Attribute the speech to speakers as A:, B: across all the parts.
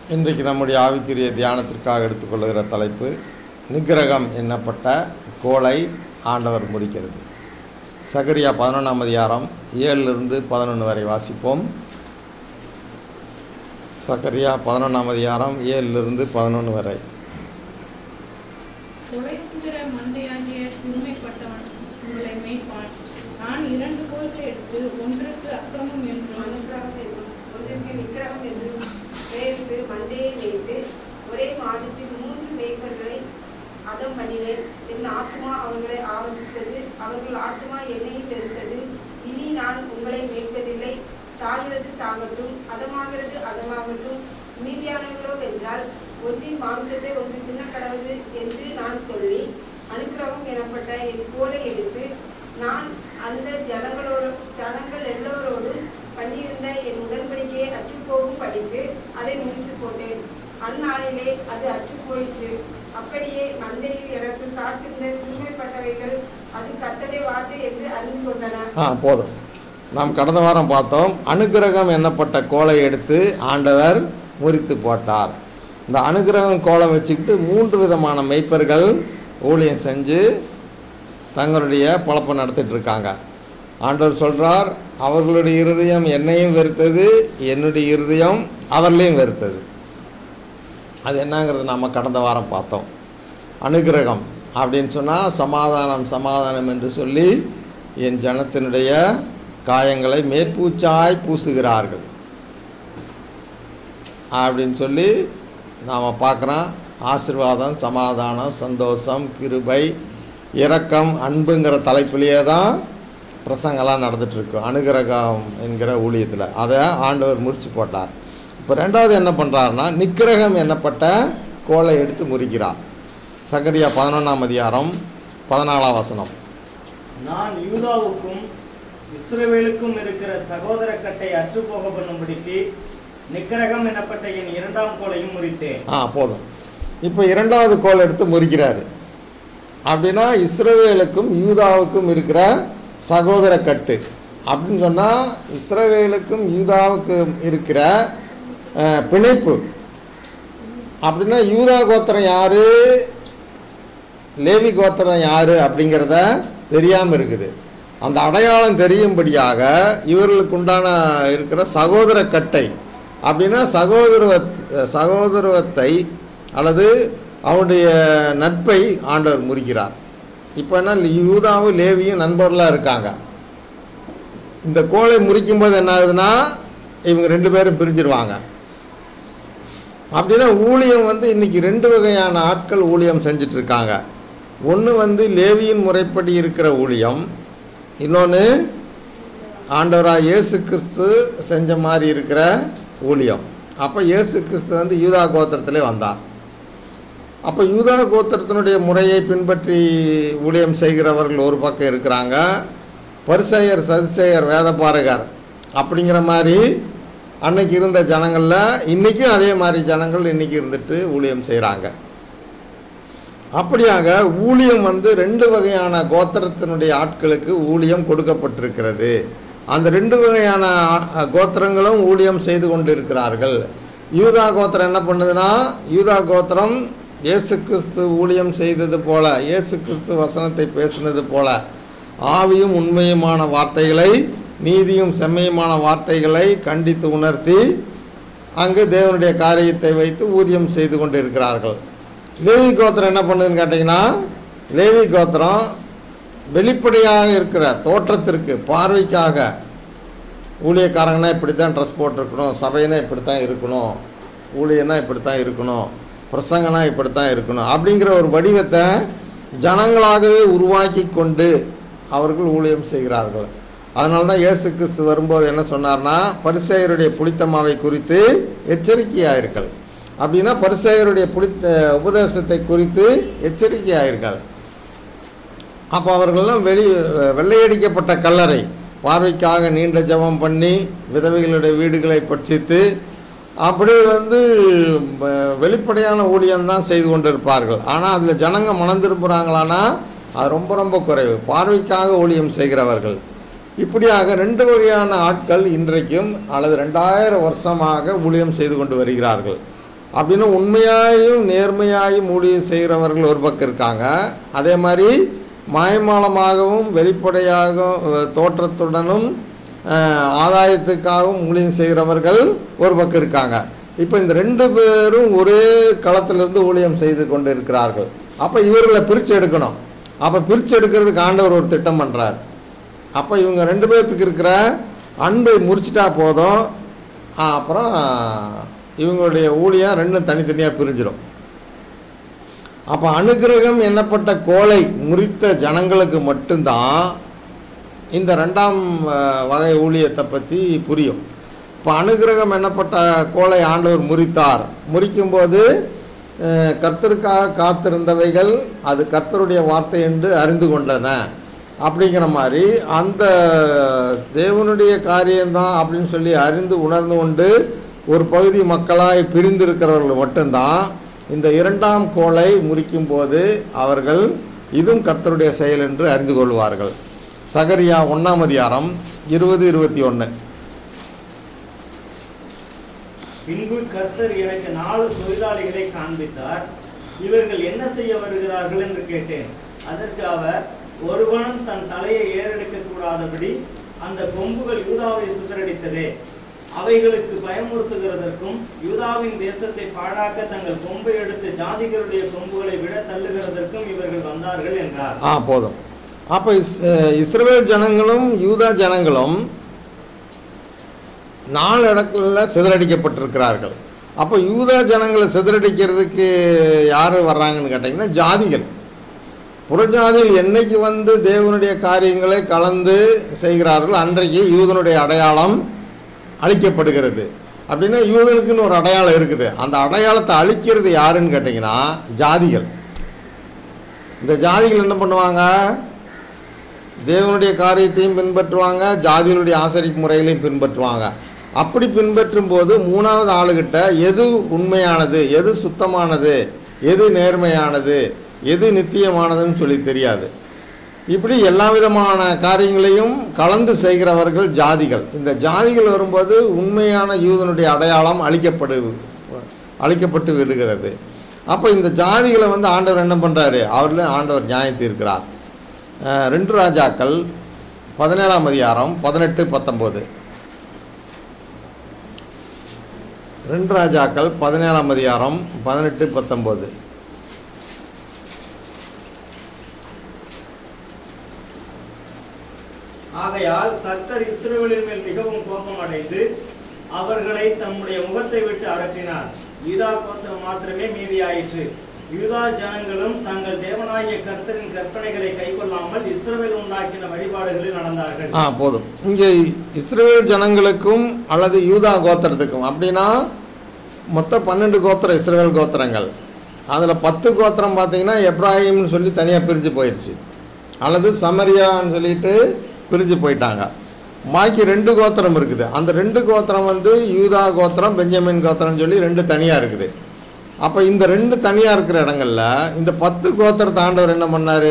A: இன்றைக்கு நம்முடைய ஆவிக்குரிய தியானத்திற்காக எடுத்துக்கொள்கிற தலைப்பு நிக்கிரகம் என்னப்பட்ட கோலை ஆண்டவர் முறிக்கிறது சகரியா பதினொன்றாம் அதிகாரம் ஏழிலிருந்து பதினொன்று வரை வாசிப்போம் சகரியா பதினொன்றாம் அதிகாரம் ஏழிலிருந்து பதினொன்று வரை
B: கொலைசுந்தர மந்தையாகிய சிறுமைப்பட்டவன் உங்களை மேய்ப்பான் நான் இரண்டு கோல்களை எடுத்து ஒன்றுக்கு அக்கிரமம் என்றும்
C: அனுக்கிரகம் என்றும் ஒன்றிற்கு நிக்கிரகம் என்றும் பெயரிட்டு மந்தையை மேய்த்து ஒரே மாதத்தில் மூன்று மேய்ப்பர்களை அதம் பண்ணினேன் என் ஆத்மா அவர்களை ஆவசித்தது அவர்கள் ஆத்மா என்னையும் வெறுத்தது இனி நான் உங்களை மேய்ப்பதில்லை சாகிறது சாகட்டும் அதமாகிறது அதமாகட்டும் மீதியானவர்களோ வென்றால் ஒன்றின் மாம்சத்தை ஒன்று தின்னக்கடவுது என்று நான் சொல்லி அனுக்கிரகம் எனப்பட்ட என் கோலை எடுத்து நான் அந்த ஜனங்களோடு ஜனங்கள் எல்லோரோடும் பண்ணியிருந்த என் உடன்படிக்கையை அற்றுப்போகும் படித்து அதை முடித்து போட்டேன் அந்நாளிலே அது அற்று போயிற்று அப்படியே மந்தையில் எனக்கு காத்திருந்த சிறுமைப்பட்டவைகள் அது கத்தடை வார்த்தை என்று அறிந்து கொண்டன
A: ஆ போதும் நாம் கடந்த வாரம் பார்த்தோம் அனுக்கிரகம் என்னப்பட்ட கோலை எடுத்து ஆண்டவர் முறித்து போட்டார் இந்த அனுக்கிரகம் கோலை வச்சுக்கிட்டு மூன்று விதமான மெய்ப்பர்கள் ஊழியம் செஞ்சு தங்களுடைய பொழப்பை நடத்திட்டு இருக்காங்க ஆண்டவர் சொல்கிறார் அவர்களுடைய இருதயம் என்னையும் வெறுத்தது என்னுடைய இருதயம் அவர்களையும் வெறுத்தது அது என்னங்கிறது நாம் கடந்த வாரம் பார்த்தோம் அனுக்கிரகம் அப்படின்னு சொன்னால் சமாதானம் சமாதானம் என்று சொல்லி என் ஜனத்தினுடைய காயங்களை மேற்பூச்சாய் பூசுகிறார்கள் அப்படின்னு சொல்லி நாம் பார்க்குறோம் ஆசீர்வாதம் சமாதானம் சந்தோஷம் கிருபை இரக்கம் அன்புங்கிற தலைப்பிலேயே தான் பிரசங்கெல்லாம் நடந்துகிட்ருக்கு அனுகிரகம் என்கிற ஊழியத்தில் அதை ஆண்டவர் முறிச்சு போட்டார் இப்போ ரெண்டாவது என்ன பண்ணுறாருன்னா நிக்கிரகம் என்னப்பட்ட கோலை எடுத்து முறிக்கிறார் சகரியா பதினொன்றாம் அதிகாரம் பதினாலாம் வசனம்
D: நான் யூதாவுக்கும் இஸ்ரவேலுக்கும் இருக்கிற சகோதர கட்டை அற்றுப்போக பண்ணும்படிக்கு நிக்கிரகம் எனப்பட்ட என் இரண்டாம் கோலையும் முறித்தேன்
A: ஆ போதும் இப்போ இரண்டாவது கோல் எடுத்து முறிக்கிறாரு அப்படின்னா இஸ்ரவேலுக்கும் யூதாவுக்கும் இருக்கிற சகோதர கட்டு அப்படின்னு சொன்னால் இஸ்ரவேலுக்கும் யூதாவுக்கும் இருக்கிற அஹ், பிணைப்பு அப்படின்னா யூதா கோத்திரம் யார் லேவி கோத்திரம் யார் அப்படிங்கிறத தெரியாமல் இருக்குது அந்த அடையாளம் தெரியும்படியாக இவர்களுக்கு உண்டான இருக்கிற சகோதர கட்டை அப்படின்னா சகோதரவ சகோதரவத்தை அல்லது அவனுடைய நட்பை ஆண்டவர் முறிக்கிறார் இப்போ என்ன யூதாவும் லேவியும் நண்பர்களாக இருக்காங்க இந்த கோலை முறிக்கும்போது என்ன ஆகுதுன்னா இவங்க ரெண்டு பேரும் பிரிஞ்சிருவாங்க அப்படின்னா ஊழியம் வந்து இன்னைக்கு ரெண்டு வகையான ஆட்கள் ஊழியம் செஞ்சுட்டு இருக்காங்க ஒன்று வந்து லேவியின் முறைப்படி இருக்கிற ஊழியம் இன்னொன்று ஆண்டவராக இயேசு கிறிஸ்து செஞ்ச மாதிரி இருக்கிற ஊழியம் அப்போ இயேசு கிறிஸ்து வந்து யூதா கோத்திரத்திலே வந்தார் அப்போ யூதா கோத்திரத்தினுடைய முறையை பின்பற்றி ஊழியம் செய்கிறவர்கள் ஒரு பக்கம் இருக்கிறாங்க பரிசெயர் சதிசெயர் வேதபாரகர் அப்படிங்கிற மாதிரி அன்னைக்கு இருந்த ஜனங்களில் இன்றைக்கும் அதே மாதிரி ஜனங்கள் இன்றைக்கி இருந்துட்டு ஊழியம் செய்கிறாங்க அப்படியாக ஊழியம் வந்து ரெண்டு வகையான கோத்திரத்தினுடைய ஆட்களுக்கு ஊழியம் கொடுக்கப்பட்டிருக்கிறது அந்த ரெண்டு வகையான ஆ- கோத்திரங்களும் ஊழியம் செய்து கொண்டு இருக்கிறார்கள் யூதா கோத்திரம் என்ன பண்ணுதுன்னா யூதா கோத்திரம் இயேசு கிறிஸ்து ஊழியம் செய்தது போல இயேசு கிறிஸ்து வசனத்தை பேசினது போல ஆவியும் உண்மையுமான வார்த்தைகளை நீதியும் செம்மையுமான வார்த்தைகளை கண்டித்து உணர்த்தி அங்கு தேவனுடைய காரியத்தை வைத்து ஊதியம் செய்து கொண்டு இருக்கிறார்கள் லேவி கோத்திரம் என்ன பண்ணுதுன்னு கேட்டிங்கன்னா லேவி கோத்திரம் வெளிப்படையாக இருக்கிற தோற்றத்திற்கு பார்வைக்காக ஊழியக்காரங்கன்னா இப்படி தான் ட்ரெஸ் போட்டிருக்கணும் சபைனா இப்படி தான் இருக்கணும் ஊழியனா இப்படி தான் இருக்கணும் பிரசங்கனா இப்படி தான் இருக்கணும் அப்படிங்கிற ஒரு வடிவத்தை ஜனங்களாகவே உருவாக்கி கொண்டு அவர்கள் ஊழியம் செய்கிறார்கள் அதனால தான் இயேசு கிறிஸ்து வரும்போது என்ன சொன்னார்னா பரிசேயருடைய புளித்தமாவை குறித்து எச்சரிக்கையாயிருங்கள் அப்படின்னா பரிசேயருடைய புளித்த உபதேசத்தை குறித்து எச்சரிக்கையாயிருங்கள் அப்போ அவர்களெல்லாம் வெளி வெள்ளையடிக்கப்பட்ட கல்லறை பார்வைக்காக நீண்ட ஜெபம் பண்ணி விதவைகளுடைய வீடுகளை பட்சித்து அப்படி வந்து ம, வெளிப்படையான ஊழியம்தான் செய்து கொண்டிருப்பார்கள் ஆனால் அதில் ஜனங்க மனம் திரும்புகிறாங்களான்னா அது ரொம்ப ரொம்ப குறைவு பார்வைக்காக ஊழியம் செய்கிறவர்கள் இப்படியாக ரெண்டு வகையான ஆட்கள் இன்றைக்கும் அல்லது ரெண்டாயிரம் வருஷமாக ஊழியம் செய்து கொண்டு வருகிறார்கள் அப்படின்னு உண்மையாயும் நேர்மையாயும் ஊழியம் செய்கிறவர்கள் ஒரு பக்கம் இருக்காங்க அதே மாதிரி மாயமாலமாகவும் வெளிப்படையாகவும் அஹ், தோற்றத்துடனும் அஹ், ஆதாயத்துக்காகவும் ஊழியம் செய்கிறவர்கள் ஒரு பக்கம் இருக்காங்க இப்போ இந்த ரெண்டு பேரும் ஒரே களத்திலிருந்து ஊழியம் செய்து கொண்டு இருக்கிறார்கள் அப்போ இவர்களை பிரித்து எடுக்கணும் அப்போ பிரித்து எடுக்கிறதுக்கு ஆண்டவர் ஒரு திட்டம் பண்ணுறார் அப்போ இவங்க ரெண்டு பேர்த்துக்கு இருக்கிற அன்பை முறிச்சிட்டா போதும் ஆ, அப்புறம் இவங்களுடைய ஊழியம் ரெண்டும் தனித்தனியாக பிரிஞ்சிடும் அப்போ அனுக்கிரகம் எண்ணப்பட்ட கோலை முறித்த ஜனங்களுக்கு மட்டும்தான் இந்த ரெண்டாம் அஹ், வகை ஊழியத்தை பற்றி புரியும் இப்போ அனுக்கிரகம் எண்ணப்பட்ட கோலை ஆண்டவர் முறித்தார் முறிக்கும்போது அஹ், கர்த்தருக்காக காத்திருந்தவைகள் அது கர்த்தருடைய வார்த்தை என்று அறிந்து கொண்டன அப்படிங்கிற மாதிரி அந்த தேவனுடைய காரியம்தான் அப்படின்னு சொல்லி அறிந்து உணர்ந்து கொண்டு ஒரு பகுதி மக்களாய் பிரிந்திருக்கிறவர்கள் மட்டும்தான் இந்த இரண்டாம் கோலை முறிக்கும்போது அவர்கள் இதுவும் கர்த்தருடைய செயல் என்று அறிந்து கொள்வார்கள் சகரியா ஒன்றாம் அதிகாரம் இருபது இருபத்தி ஒன்று
D: பின்பு கர்த்தர் எனக்கு நாலு தொழிலாளிகளை காண்பித்தார் இவர்கள் என்ன செய்ய வருகிறார்கள் என்று கேட்டேன் அதற்கு அவர் ஒருவனும் தன் தலையை ஏறெடுக்க கூடாதபடி அந்த கொம்புகள் யூதாவை சிதறடித்ததே அவைகளுக்கு பயமுறுத்துகிறதற்கும் யூதாவின் தேசத்தை பாழாக்க தங்கள் கொம்பை எடுத்து ஜாதிகளுடைய கொம்புகளை விட தள்ளுகிறதற்கும் இவர்கள் வந்தார்கள் என்றார்
A: ஆ போதும் அப்போ இஸ் இஸ்ரவேல் ஜனங்களும் யூதா ஜனங்களும் நாலு இடத்துல சிதறடிக்கப்பட்டிருக்கிறார்கள் அப்போ யூதா ஜனங்களை சிதறடிக்கிறதுக்கு யார் வர்றாங்கன்னு கேட்டிங்கன்னா ஜாதிகள் புறஜாதியில் என்னைக்கு வந்து தேவனுடைய காரியங்களை கலந்து செய்கிறார்கள் அன்றைக்கு யூதனுடைய அடையாளம் அழிக்கப்படுகிறது அப்படின்னா யூதனுக்குன்னு ஒரு அடையாளம் இருக்குது அந்த அடையாளத்தை அழிக்கிறது யாருன்னு கேட்டிங்கன்னா ஜாதிகள் இந்த ஜாதிகள் என்ன பண்ணுவாங்க தேவனுடைய காரியத்தையும் பின்பற்றுவாங்க ஜாதிகளுடைய ஆசரிப்பு முறைகளையும் பின்பற்றுவாங்க அப்படி பின்பற்றும் போது மூணாவது ஆளுகிட்ட எது உண்மையானது எது சுத்தமானது எது நேர்மையானது எது நித்தியமானதுன்னு சொல்லி தெரியாது இப்படி எல்லா விதமான காரியங்களையும் கலந்து செய்கிறவர்கள் ஜாதிகள் இந்த ஜாதிகள் வரும்போது உண்மையான யூதனுடைய அடையாளம் அழிக்கப்படு அழிக்கப்பட்டு விடுகிறது அப்போ இந்த ஜாதிகளை வந்து ஆண்டவர் என்ன பண்ணுறாரு அவரில் ஆண்டவர் நியாயம் தீர்க்கிறார் அஹ் ரெண்டு ராஜாக்கள் பதினேழாம் அதிகாரம் பதினெட்டு பத்தொம்போது ரெண்டு ராஜாக்கள் பதினேழாம் அதிகாரம் பதினெட்டு பத்தொம்போது
D: ஆகையால் கர்த்தர் இஸ்ரவேலின் மேல் மிகவும் கோபம் அடைந்து அவர்களை தம்முடைய முகத்தை விட்டு அகற்றினார் யூதா கோத்திரம் மாத்திரமே மீதியாயிற்று யூதா ஜனங்களும் தங்கள் தேவனாகிய கர்த்தரின் கற்பனைகளை கைக்கொள்ளாமல் இஸ்ரவேல் உண்டாக்கின வழிபாடுகளில் நடந்தார்கள்
A: ஆ போதும் இங்கே இஸ்ரேல் ஜனங்களுக்கும் அல்லது யூதா கோத்திரத்துக்கும் அப்படின்னா மொத்தம் பன்னெண்டு கோத்திரம் இஸ்ரேல் கோத்திரங்கள் அதில் பத்து கோத்திரம் பார்த்தீங்கன்னா எப்ராஹிம்னு சொல்லி தனியாக பிரிஞ்சு போயிடுச்சு அல்லது சமரியான்னு சொல்லிட்டு பிரிஞ்சு போயிட்டாங்க பாக்கி ரெண்டு கோத்திரம் இருக்குது அந்த ரெண்டு கோத்திரம் வந்து யூதா கோத்திரம் பெஞ்சமின் கோத்திரம்னு சொல்லி ரெண்டு தனியாக இருக்குது அப்போ இந்த ரெண்டு தனியாக இருக்கிற இடங்கள்ல இந்த பத்து கோத்திரத்தை ஆண்டவர் என்ன பண்ணார்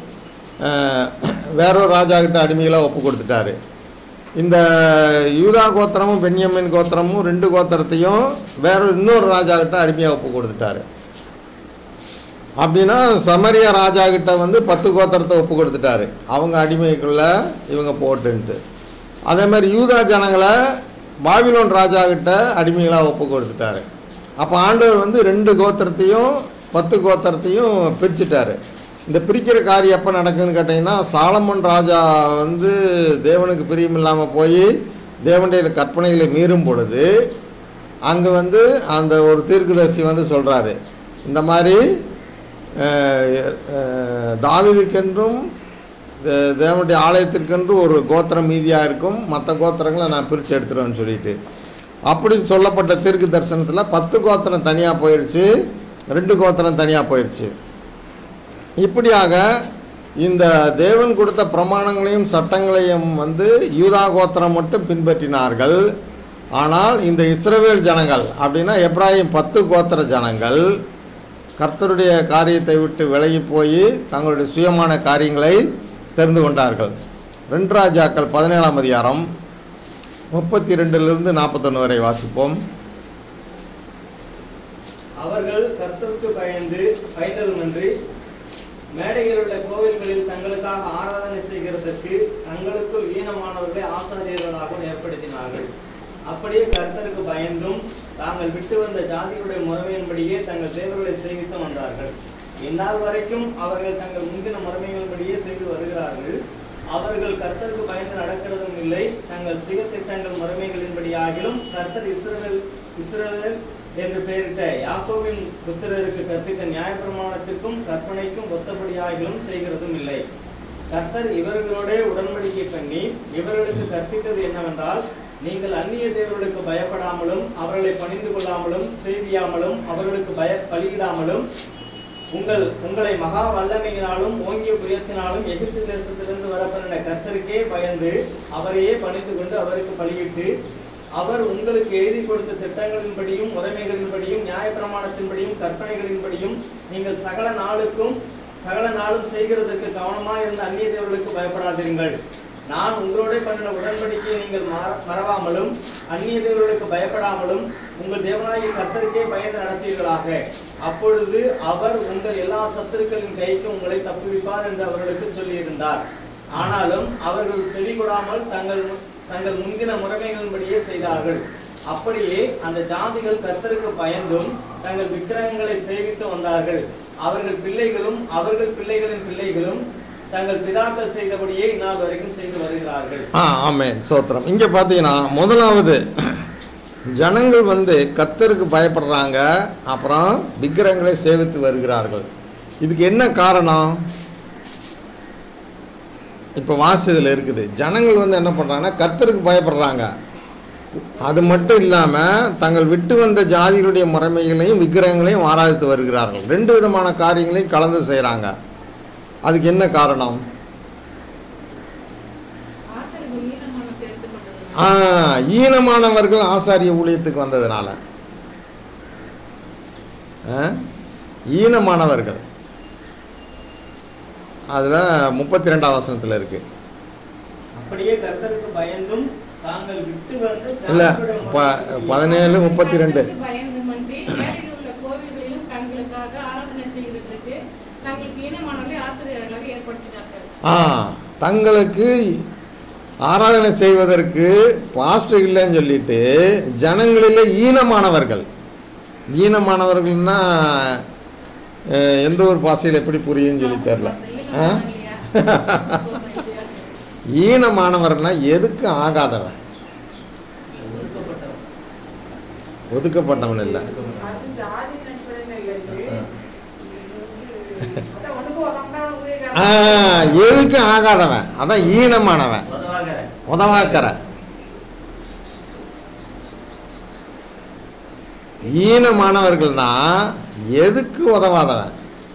A: வேறொரு ராஜா கிட்ட அடிமைகளாக ஒப்பு கொடுத்துட்டாரு இந்த யூதா கோத்திரமும் பென்யமின் கோத்திரமும் ரெண்டு கோத்திரத்தையும் வேற இன்னொரு ராஜா கிட்ட அடிமையாக ஒப்பு கொடுத்துட்டாரு அப்படின்னா சமரியா ராஜா கிட்ட வந்து பத்து கோத்திரத்தை ஒப்பு கொடுத்துட்டாரு அவங்க அடிமைக்குள்ள இவங்க போட்டுன்ட்டு அதே மாதிரி யூதா ஜனங்களை பாபிலோன் ராஜா கிட்ட அடிமைகளாக ஒப்பு கொடுத்துட்டாரு அப்போ ஆண்டவர் வந்து ரெண்டு கோத்திரத்தையும் பத்து கோத்திரத்தையும் பிரிச்சுட்டாரு இந்த பிரிக்கிற காரியம் எப்போ நடக்குதுன்னு கேட்டிங்கன்னா சாலமன் ராஜா வந்து தேவனுக்கு பிரியமில்லாமல் போய் தேவனுடைய கற்பனைகளை மீறும் பொழுது அங்கே வந்து அந்த ஒரு தீர்க்கதரிசி வந்து சொல்கிறாரு இந்த மாதிரி அஹ், அஹ், தாவீதுக்கென்றும் தே- தேவனுடைய ஆலயத்திற்கென்று ஒரு கோத்திரம் மீதியாக இருக்கும் மற்ற கோத்திரங்களை நான் பிரித்து எடுத்துருவேன்னு சொல்லிட்டு அப்படி சொல்லப்பட்ட தீர்க்கு தரிசனத்தில் பத்து கோத்திரம் தனியாக போயிடுச்சு ரெண்டு கோத்திரம் தனியாக போயிடுச்சு இப்படியாக இந்த தேவன் கொடுத்த பிரமாணங்களையும் சட்டங்களையும் வந்து யூதா கோத்திரம் மட்டும் பின்பற்றினார்கள் ஆனால் இந்த இஸ்ரவேல் ஜனங்கள் அப்படின்னா எப்ராஹிம் பத்து கோத்திர ஜனங்கள் கர்த்தருடைய காரியத்தை விட்டு விலகி போய் தங்களுடைய சுயமான காரியங்களை தெரிந்து கொண்டார்கள் ரெண்டு ராஜாக்கள் பதினேழாம் அதிகாரம் முப்பத்தி ரெண்டிலிருந்து நாற்பத்தொன்று வரை வாசிப்போம்
D: அவர்கள் கர்த்தருக்கு பயந்து பயந்ததுமன்றி மேடையில் உள்ள கோவில்களில் தங்களுக்காக ஆராதனை செய்கிறதற்கு தங்களுக்குள் ஈனமானவர்களை ஆசாரியர்களாகவும் ஏற்படுத்தினார்கள் அப்படியே கர்த்தருக்கு பயந்தும் தாங்கள் விட்டு வந்த ஜாதிகளுடைய முறைமையின்படியே தங்கள் தேவர்களை சேவித்து வந்தார்கள் இந்நாள் வரைக்கும் அவர்கள் தங்கள் முந்தின முறைமைகளின்படியே செய்து வருகிறார்கள் அவர்கள் கர்த்தருக்கு பயந்து நடக்கிறதும் இல்லை தங்கள் சுய திட்டங்கள் முறைமைகளின்படியாகிலும் கர்த்தர் இஸ்ரவேல் இஸ்ரவேல் என்று பெயரிட்ட யாக்கோவின் புத்திரருக்கு கற்பித்த நியாயப்பிரமாணத்திற்கும் கற்பனைக்கும் ஒத்தபடியாகிலும் செய்கிறதும் இல்லை கர்த்தர் இவர்களோட உடன்படிக்கை பண்ணி இவர்களுக்கு கற்பித்தது என்னவென்றால் நீங்கள் அந்நிய தேவர்களுக்கு பயப்படாமலும் அவர்களை பணிந்து கொள்ளாமலும் சேவியாமலும் அவர்களுக்கு பய பலியிடாமலும் உங்கள் உங்களை மகா வல்லமையினாலும் ஓங்கிய புயத்தினாலும் எகிப்து தேசத்திலிருந்து வரப்பண்ணின கர்த்தருக்கே பயந்து அவரையே பணிந்து கொண்டு அவருக்கு பலியிட்டு அவர் உங்களுக்கு எழுதி கொடுத்த திட்டங்களின்படியும் முறைமைகளின்படியும் நியாயப்பிரமாணத்தின்படியும் கற்பனைகளின்படியும் நீங்கள் சகல நாளுக்கும் சகல நாளும் செய்கிறதற்கு கவனமாக இருந்த அந்நிய தேவர்களுக்கு பயப்படாதீர்கள் நான் உங்களோட பண்ணின உடன்படிக்கையை நீங்கள் மற- மறவாமலும் அந்நிய தேவர்களுக்கு பயப்படாமலும் உங்கள் தேவனாகிய கர்த்தருக்கே பயந்து நடத்தீர்களாக அப்பொழுது அவர் உங்கள் எல்லா சத்துருக்களின் கைக்கு உங்களை தப்புவிப்பார் என்று அவர்களுக்கு சொல்லியிருந்தார் ஆனாலும் அவர்கள் செவி கொடாமல் தங்கள் தங்கள் முந்தின முறைமைகளின்படியே செய்தார்கள் அப்படியே அந்த ஜாதிகள் கர்த்தருக்கு பயந்தும் தங்கள் விக்கிரகங்களை சேவித்து வந்தார்கள் அவர்கள் பிள்ளைகளும் அவர்கள் பிள்ளைகளின் பிள்ளைகளும் தங்கள் பிதாக்கள் செய்தபடியே இந்நாள் வரைக்கும் செய்து வருகிறார்கள்
A: ஆ ஆமென் சோத்திரம் இங்கே பார்த்தீங்கன்னா முதலாவது ஜனங்கள் வந்து கத்தருக்கு பயப்படுறாங்க அப்புறம் விக்கிரகங்களை சேவித்து வருகிறார்கள் இதுக்கு என்ன காரணம் இப்போ வாசியதில் இருக்குது ஜனங்கள் வந்து என்ன பண்ணுறாங்கன்னா கத்தருக்கு பயப்படுறாங்க அது மட்டும் இல்லாமல் தங்கள் விட்டு வந்த ஜாதிகளுடைய முறைமைகளையும் விக்கிரகங்களையும் ஆராதித்து வருகிறார்கள் ரெண்டு விதமான காரியங்களையும் கலந்து செய்கிறாங்க அதுக்கு என்ன காரணம்
B: ஆசர்கள் ஈனமானத்தை எடுத்துக்கொண்டது
A: ஆ, ஈனமானவர்கள் ஆசாரிய ஊழியத்துக்கு வந்ததுனால ஆ, ஈனமானவர்கள் அதில் முப்பத்தி ரெண்டாம் வசனத்தில் இருக்கு
D: அப்படியே கர்த்தருக்கு பயந்தும் தாங்கள் விட்டு வந்த
A: இல்லை
D: ஜாதிகளுடைய
A: ப
D: முறைமைகளின்படியே
A: பதினேழு முப்பத்தி ரெண்டு
B: கர்த்தருக்கு பயந்துமன்றி மேடையில் உள்ள கோவில்களிலும் தங்களுக்காக ஆராதனை செய்கிறதற்கு தங்களுக்கு ஈனமானவர்களை ஆசிரியர்களாக ஏற்படுத்தினார்கள்
A: ஆ தங்களுக்கு ஆராதனை செய்வதற்கு பாஸ்டர் இல்லைன்னு சொல்லிட்டு ஜனங்களில் ஈனமானவர்கள் ஈனமானவர்கள்னா அஹ், எந்த ஒரு பாசையில் எப்படி புரியும்னு சொல்லி தெரில ஆ
B: ஈனமானவன் இல்லையா?
A: ஈனமானவர்னா எதுக்கு ஆகாதவன்
D: ஒதுக்கப்பட்டவன்
A: ஒதுக்கப்பட்டவன் இல்லை
C: அது ஜாதி அடிப்படையில் இருக்கு அதான் ஒண்ணுக்கு உதவுனா ஊழியக்காரன்.
A: ஆ, எதுக்கு ஆகாதவன் அதான் ஈனமானவன்
D: உதவாகிற
A: உதவாக்கற ஈனமானவர்கள்னா எதுக்கு உதவாதவன்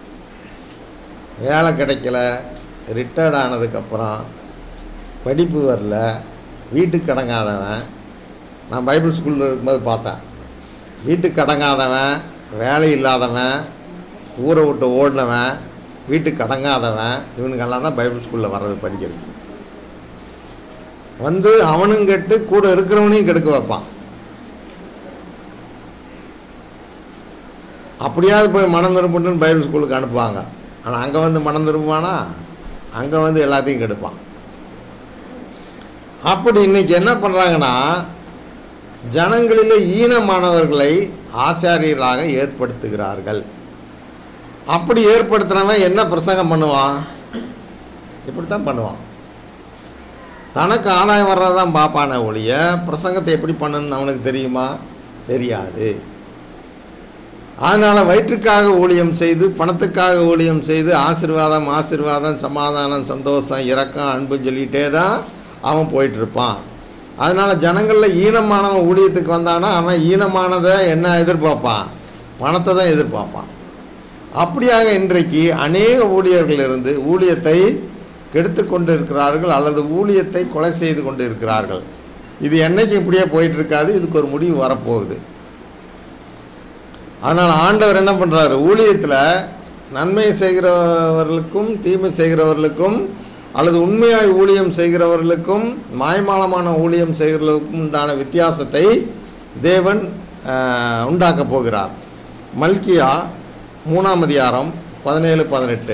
A: வேலை கிடைக்கல ரிட்டையர்ட் ஆனதுக்கப்புறம் படிப்பு வரல வீட்டுக்கு கடங்காதவன் நான் பைபிள் ஸ்கூலில் இருக்கும்போது பார்த்தேன் வீட்டுக்கு கடங்காதவன் வேலை இல்லாதவன் ஊரை விட்டு ஓடினவன் வீட்டுக்கு கடங்காதவன் இவனுக்கெல்லாம் தான் பைபிள் ஸ்கூலில் வர்றது படிக்கிறது வந்து அவனும் கெட்டு கூட இருக்கிறவனையும் கெடுக்க வைப்பான் அப்படியாவது போய் மனம் திரும்புன்னு பைபிள் ஸ்கூலுக்கு அனுப்புவாங்க ஆனால் அங்கே வந்து மனம் திரும்புவானா அங்கே வந்து எல்லாத்தையும் கெடுப்பான் அப்படி இன்னைக்கு என்ன பண்ணுறாங்கன்னா ஜனங்களிலே ஈனமானவர்களை ஆசாரியர்களாக ஏற்படுத்துகிறார்கள் அப்படி ஏற்படுத்துனவன் என்ன பிரசங்கம் பண்ணுவான் இப்படித்தான் பண்ணுவான் தனக்கு ஆதாயம் வர்றதான் பார்ப்பானே ஒழிய பிரசங்கத்தை எப்படி பண்ணணும்னு அவனுக்கு தெரியுமா தெரியாது அதனால் வயிற்றுக்காக ஊழியம் செய்து பணத்துக்காக ஊழியம் செய்து ஆசீர்வாதம் ஆசீர்வாதம் சமாதானம் சந்தோஷம் இரக்கம் அன்புன்னு சொல்லிகிட்டே தான் அவன் போயிட்டுருப்பான் அதனால் ஜனங்களில் ஈனமானவன் ஊழியத்துக்கு வந்தானா அவன் ஈனமானதை என்ன எதிர்பார்ப்பான் பணத்தை தான் எதிர்பார்ப்பான் அப்படியாக இன்றைக்கு அநேக ஊழியர்கள் இருந்து ஊழியத்தை கெடுத்து கொண்டு இருக்கிறார்கள் அல்லது ஊழியத்தை கொலை செய்து கொண்டு இருக்கிறார்கள் இது என்னைக்கு இப்படியே போயிட்டு இருக்காது இதுக்கு ஒரு முடிவு வரப்போகுது அதனால் ஆண்டவர் என்ன பண்ணுறாரு ஊழியத்தில் நன்மை செய்கிறவர்களுக்கும் தீமை செய்கிறவர்களுக்கும் அல்லது உண்மையாய் ஊழியம் செய்கிறவர்களுக்கும் மாய்மாலமான ஊழியம் செய்கிறவர்களுக்கும் உண்டான வித்தியாசத்தை தேவன் ஆஹ், உண்டாக்கப் போகிறார் மல்கியா மூணாம் அதிகாரம் பதினேழு பதினெட்டு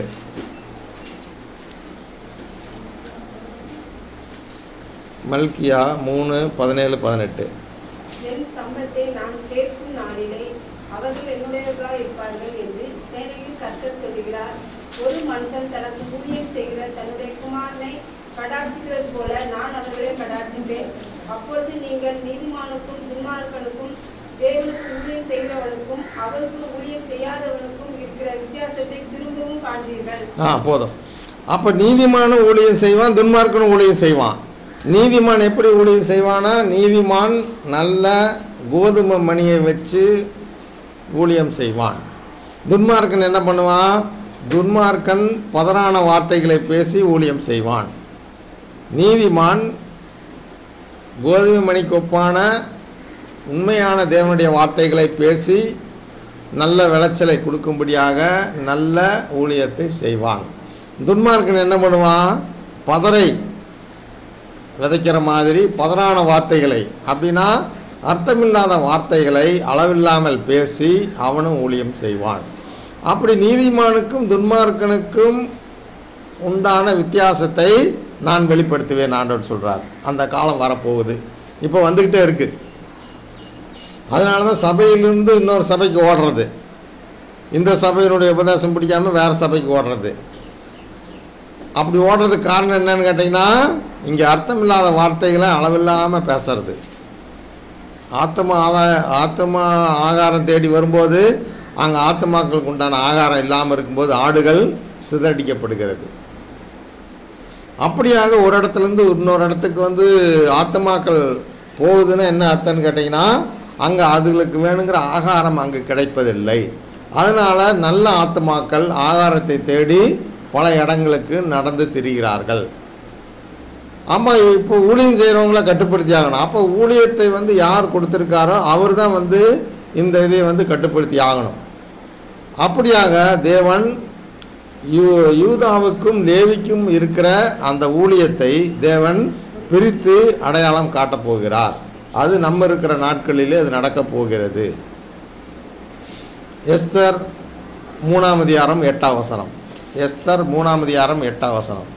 A: மல்கியா மூணு பதினேழு பதினெட்டு
C: என் சம்பத்தை நான் சேர்க்கும் நாளிலே அவர்கள் என்னுடையவர்களாய் இருப்பார்கள் என்று சேனையில் கர்த்தர் சொல்லுகிறார் ஒரு மனுஷன் தனக்கு ஊழியம் செய்கிற தன்னுடைய குமாரனை கடாட்சிக்கிறது போல நான் அவர்களை கடாட்சிப்பேன் அப்பொழுது நீங்கள் நீதிமானுக்கும் துன்மார்க்கனுக்கும் தேவனுக்கு ஊழியம் செய்கிறவனுக்கும் அவருக்கு ஊழியம் செய்யாதவனுக்கும் இருக்கிற வித்தியாசத்தை திரும்பவும் காண்பீர்கள்
A: ஆ போதும் அப்போ நீதிமானும் ஊழியம் செய்வான் துன்மார்க்கனும் ஊழியம் செய்வான் நீதிமான் எப்படி ஊழியம் செய்வானா நீதிமான் நல்ல கோதுமை மணியை வச்சு ஊழியம் செய்வான் துன்மார்க்கன் என்ன பண்ணுவான் துன்மார்க்கன் பதறான வார்த்தைகளை பேசி ஊழியம் செய்வான் நீதிமான் கோதுமை மணிக்கு ஒப்பான உண்மையான தேவனுடைய வார்த்தைகளை பேசி நல்ல விளைச்சலை கொடுக்கும்படியாக நல்ல ஊழியத்தை செய்வான் துன்மார்க்கன் என்ன பண்ணுவான் பதரை விதைக்கிற மாதிரி பதறான வார்த்தைகளை அப்படின்னா அர்த்தமில்லாத வார்த்தைகளை அளவில்லாமல் பேசி அவனும் ஊழியம் செய்வான் அப்படி நீதிமானுக்கும் துன்மார்க்கனுக்கும் உண்டான வித்தியாசத்தை நான் வெளிப்படுத்துவேன் ஆண்டவர் சொல்கிறார் அந்த காலம் வரப்போகுது இப்போ வந்துக்கிட்டே இருக்குது அதனால தான் சபையிலிருந்து இன்னொரு சபைக்கு ஓடுறது இந்த சபையினுடைய உபதேசம் பிடிக்காம வேறு சபைக்கு ஓடுறது அப்படி ஓடுறதுக்கு காரணம் என்னன்னு கேட்டிங்கன்னா இங்கே அர்த்தமில்லாத வார்த்தைகளை அளவில்லாமல் பேசுறது ஆத்மா ஆதாய ஆத்மா ஆகாரம் தேடி வரும்போது அங்கே ஆத்மாக்களுக்கு உண்டான ஆகாரம் இல்லாமல் இருக்கும்போது ஆடுகள் சிதறடிக்கப்படுகிறது அப்படியாக ஒரு இடத்துலேருந்து இன்னொரு இடத்துக்கு வந்து ஆத்மாக்கள் போகுதுன்னா என்ன அர்த்தம்னு கேட்டிங்கன்னா அங்கே அதுகளுக்கு வேணுங்கிற ஆகாரம் அங்கே கிடைப்பதில்லை அதனால் நல்ல ஆத்மாக்கள் ஆகாரத்தை தேடி பல இடங்களுக்கு நடந்து திரிகிறார்கள் ஆமாம் இப்போ ஊழியம் செய்கிறவங்கள கட்டுப்படுத்தி ஆகணும் அப்போ ஊழியத்தை வந்து யார் கொடுத்துருக்காரோ அவர் தான் வந்து இந்த இதை வந்து கட்டுப்படுத்தி ஆகணும் அப்படியாக தேவன் யூ யூதாவுக்கும் லேவிக்கும் இருக்கிற அந்த ஊழியத்தை தேவன் பிரித்து அடையாளம் காட்டப் போகிறார் அது நம்ம இருக்கிற நாட்களிலே அது நடக்கப் போகிறது எஸ்தர் மூணாம் அதிகாரம் எட்டாம் வசனம் எஸ்தர் மூணாம் அதிகாரம் எட்டாம் வசனம்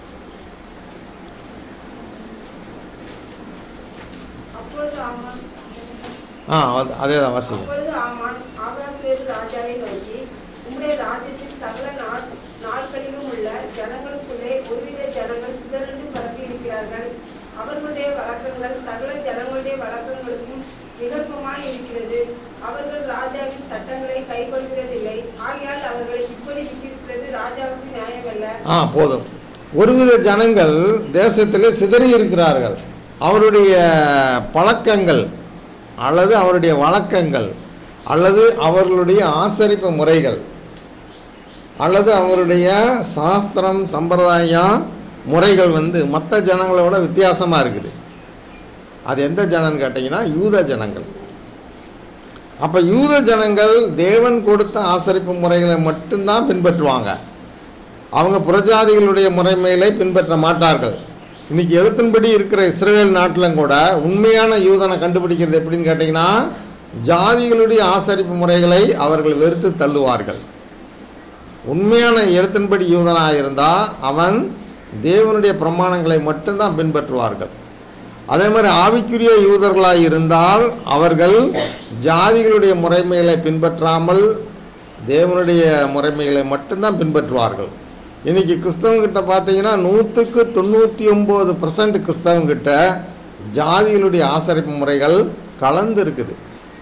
C: அப்பொழுது ஆமான்
A: ஆ அது- அதே தான் வாசிங்க
C: அப்பொழுது ஆமான் ஆகாசுவேறு ராஜாவை நோக்கி உம்முடைய ராஜ்யத்தில் சகல நாள் நாட்களிலும் உள்ள ஜனங்களுக்குள்ளே ஒருவித ஜனங்கள் சிதறண்டு பரப்பி இருக்கிறார்கள் அவர்களுடைய வழக்கங்கள் சகல ஜனங்களுடைய வழக்கங்களுக்கும் விகற்பமாய் இருக்கிறது அவர்கள் ராஜாவின் சட்டங்களை கைக்கொள்கிறதில்லை ஆகையால் அவர்களை இப்படி விட்டிருக்கிறது ராஜாவுக்கு நியாயமல்ல
A: ஆ போதும் ஒருவித ஜனங்கள் தேசத்திலே சிதறி இருக்கிறார்கள் அவருடைய பழக்கங்கள் அல்லது அவருடைய வழக்கங்கள் அல்லது அவர்களுடைய ஆசரிப்பு முறைகள் அல்லது அவருடைய சாஸ்திரம் சம்பிரதாயம் முறைகள் வந்து மற்ற ஜனங்களோட வித்தியாசமாக இருக்குது அது எந்த ஜனம்னு கேட்டிங்கன்னா யூத ஜனங்கள் அப்போ யூத ஜனங்கள் தேவன் கொடுத்த ஆசரிப்பு முறைகளை மட்டும்தான் பின்பற்றுவாங்க அவங்க புறஜாதிகளுடைய முறைமைகளை பின்பற்ற மாட்டார்கள் இன்னைக்கு எழுத்தின்படி இருக்கிற இஸ்ரேல் நாட்டிலும் கூட உண்மையான யூதனை கண்டுபிடிக்கிறது எப்படின்னு கேட்டிங்கன்னா ஜாதிகளுடைய ஆசரிப்பு முறைகளை அவர்கள் வெறுத்து தள்ளுவார்கள் உண்மையான எழுத்தின்படி யூதனாக இருந்தால் அவன் தேவனுடைய பிரமாணங்களை மட்டும்தான் பின்பற்றுவார்கள் அதே மாதிரி ஆவிக்குரிய யூதர்களாக இருந்தால் அவர்கள் ஜாதிகளுடைய முறைமைகளை பின்பற்றாமல் தேவனுடைய முறைமைகளை மட்டும்தான் பின்பற்றுவார்கள் இன்னைக்கு கிறிஸ்தவங்கிட்ட பார்த்தீங்கன்னா நூற்றுக்கு தொண்ணூற்றி ஒம்பது பர்சன்ட் கிறிஸ்தவங்கிட்ட ஜாதிகளுடைய ஆசரிப்பு முறைகள் கலந்து இருக்குது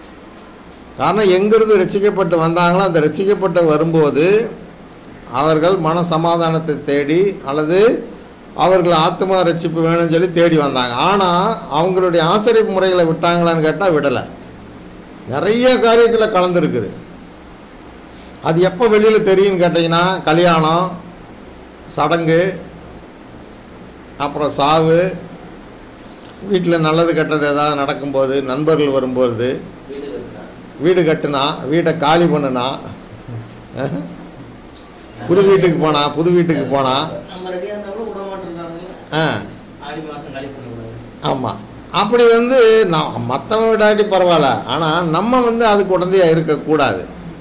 A: காரணம் எங்கிருந்து ரட்சிக்கப்பட்டு வந்தாங்களோ அந்த ரட்சிக்கப்பட்டு வரும்போது அவர்கள் மன சமாதானத்தை தேடி அல்லது அவர்கள் ஆத்மா ரட்சிப்பு வேணும்னு சொல்லி தேடி வந்தாங்க ஆனால் அவங்களுடைய ஆசிரியப்பு முறைகளை விட்டாங்களான்னு கேட்டால் விடலை நிறைய காரியத்தில் கலந்துருக்குது அது எப்போ வெளியில் தெரியும்னு கேட்டிங்கன்னா கல்யாணம் சடங்கு அப்புறம் சாவு வீட்டில் நல்லது கெட்டது ஏதாவது நடக்கும்போது நண்பர்கள் வரும்போது
E: வீடு கட்டினா
A: வீடு கட்டுனா வீட்டை காலி பண்ணுனா அஹ், புது வீட்டுக்கு போனா புது வீட்டுக்கு போனா
E: நம்ம ரெடியாக இருந்தாலும் விட மாட்டேங்கிறானுங்க
A: ஆ
E: ஆடி மாதம் காலி பண்ணக்கூடாது
A: ஆமாம் அப்படி வந்து நான் மற்றவன் விடாட்டி பரவாயில்ல ஆனால் நம்ம வந்து அதுக்கு உடந்தையாக இருக்கக்கூடாது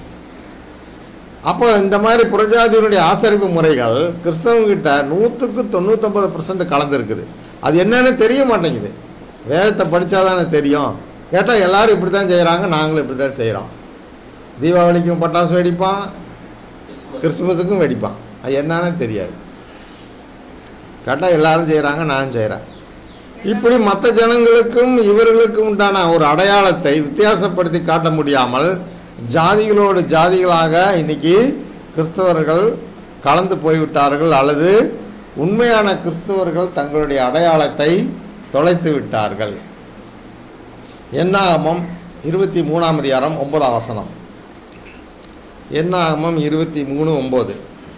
A: அப்போ இந்த மாதிரி புறஜாதியினுடைய ஆசரிப்பு முறைகள் கிறிஸ்தவங்கிட்ட நூற்றுக்கு தொண்ணூத்தொம்பது பர்சன்ட் கலந்துருக்குது அது என்னன்னு தெரிய மாட்டேங்குது வேதத்தை படித்தாதானே தெரியும் கேட்டால் எல்லாரும் இப்படி தான் செய்கிறாங்க நாங்களும் இப்படி தான் செய்கிறோம் தீபாவளிக்கும் பட்டாசு வெடிப்பான் கிறிஸ்துமஸுக்கும் வெடிப்பான் அது என்னன்னு தெரியாது கேட்டால் எல்லாரும் செய்கிறாங்க நானும் செய்கிறேன் இப்படி மற்ற ஜனங்களுக்கும் இவர்களுக்கும் உண்டான ஒரு அடையாளத்தை வித்தியாசப்படுத்தி காட்ட முடியாமல் ஜாதிகளோடு ஜாதிகளாக இன்னைக்கு கிறிஸ்தவர்கள் கலந்து போய்விட்டார்கள் அல்லது உண்மையான கிறிஸ்தவர்கள் தங்களுடைய அடையாளத்தை தொலைத்து விட்டார்கள் என்னாகமம் இருபத்தி மூணாம் அதிகாரம் ஒன்பதாம் வசனம் என்னாகமம் இருபத்தி மூணு ஒம்பது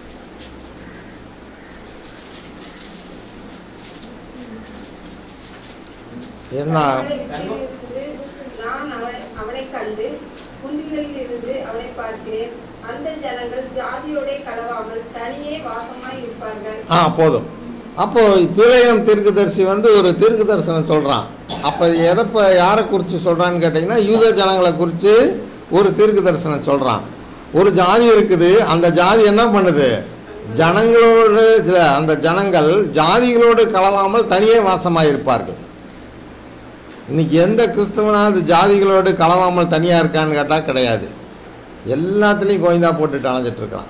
A: என்ன
C: அவனை விட்டிருந்து நான் அவனை- அவனைக் கண்டு குன்றிகளில் இருந்து அவனை பார்க்கிறேன் அந்த ஜனங்கள் ஜாதியோடே கலவாமல் தனியே வாசமாய் இருப்பார்கள்
A: ஆ போதும் அப்போ பிழையம் தீர்க்கதரிசி வந்து ஒரு தீர்க்க தரிசனம் சொல்கிறான் அப்போ எதை இப்போ யாரை குறித்து சொல்கிறான்னு கேட்டிங்கன்னா யூத ஜனங்களை குறித்து ஒரு தீர்க்க தரிசனம் சொல்கிறான் ஒரு ஜாதி இருக்குது அந்த ஜாதி என்ன பண்ணுது ஜனங்களோடு இதுல அந்த ஜனங்கள் ஜாதிகளோடு கலவாமல் தனியே வாசமாக இருப்பார்கள் இன்னைக்கு எந்த கிறிஸ்தவனாவது ஜாதிகளோடு கலவாமல் தனியாக இருக்கான்னு கேட்டால் கிடையாது எல்லாத்துலேயும் கோயந்தா போட்டுட்டு அலைஞ்சிட்டு இருக்கிறான்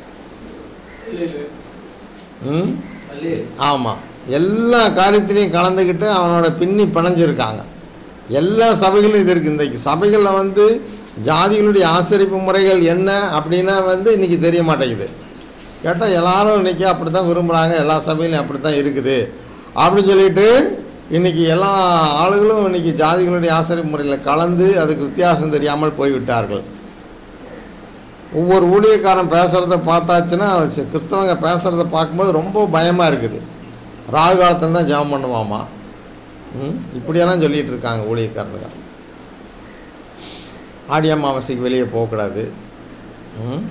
A: ம் ஆமாம் எல்லா காரியத்திலையும் கலந்துக்கிட்டு அவனோட பின்னி பிணைஞ்சிருக்காங்க எல்லா சபைகளும் இது இருக்குது இன்றைக்கு சபைகளில் வந்து ஜாதிகளுடைய ஆசரிப்பு முறைகள் என்ன அப்படின்னா வந்து இன்றைக்கி தெரிய மாட்டேங்குது கேட்டால் எல்லாரும் இன்றைக்கி அப்படி தான் விரும்புகிறாங்க எல்லா சபையிலையும் அப்படி தான் இருக்குது அப்படின்னு சொல்லிட்டு இன்றைக்கி எல்லா ஆளுகளும் இன்றைக்கி ஜாதிகளுடைய ஆசரிப்பு முறையில் கலந்து அதுக்கு வித்தியாசம் தெரியாமல் போய்விட்டார்கள் ஒவ்வொரு ஊழியக்காரன் பேசுகிறத பார்த்தாச்சுன்னா சி- கிறிஸ்தவங்க பேசுகிறத பார்க்கும்போது ரொம்ப பயமாக இருக்குது ராகு காலத்தில் தான் ஜெபம் பண்ணுவாமா ம் இப்படியெல்லாம் சொல்லிகிட்டு இருக்காங்க ஊழியக்காரங்க ஆடி அமாவாசைக்கு வெளியே போகக்கூடாது ம்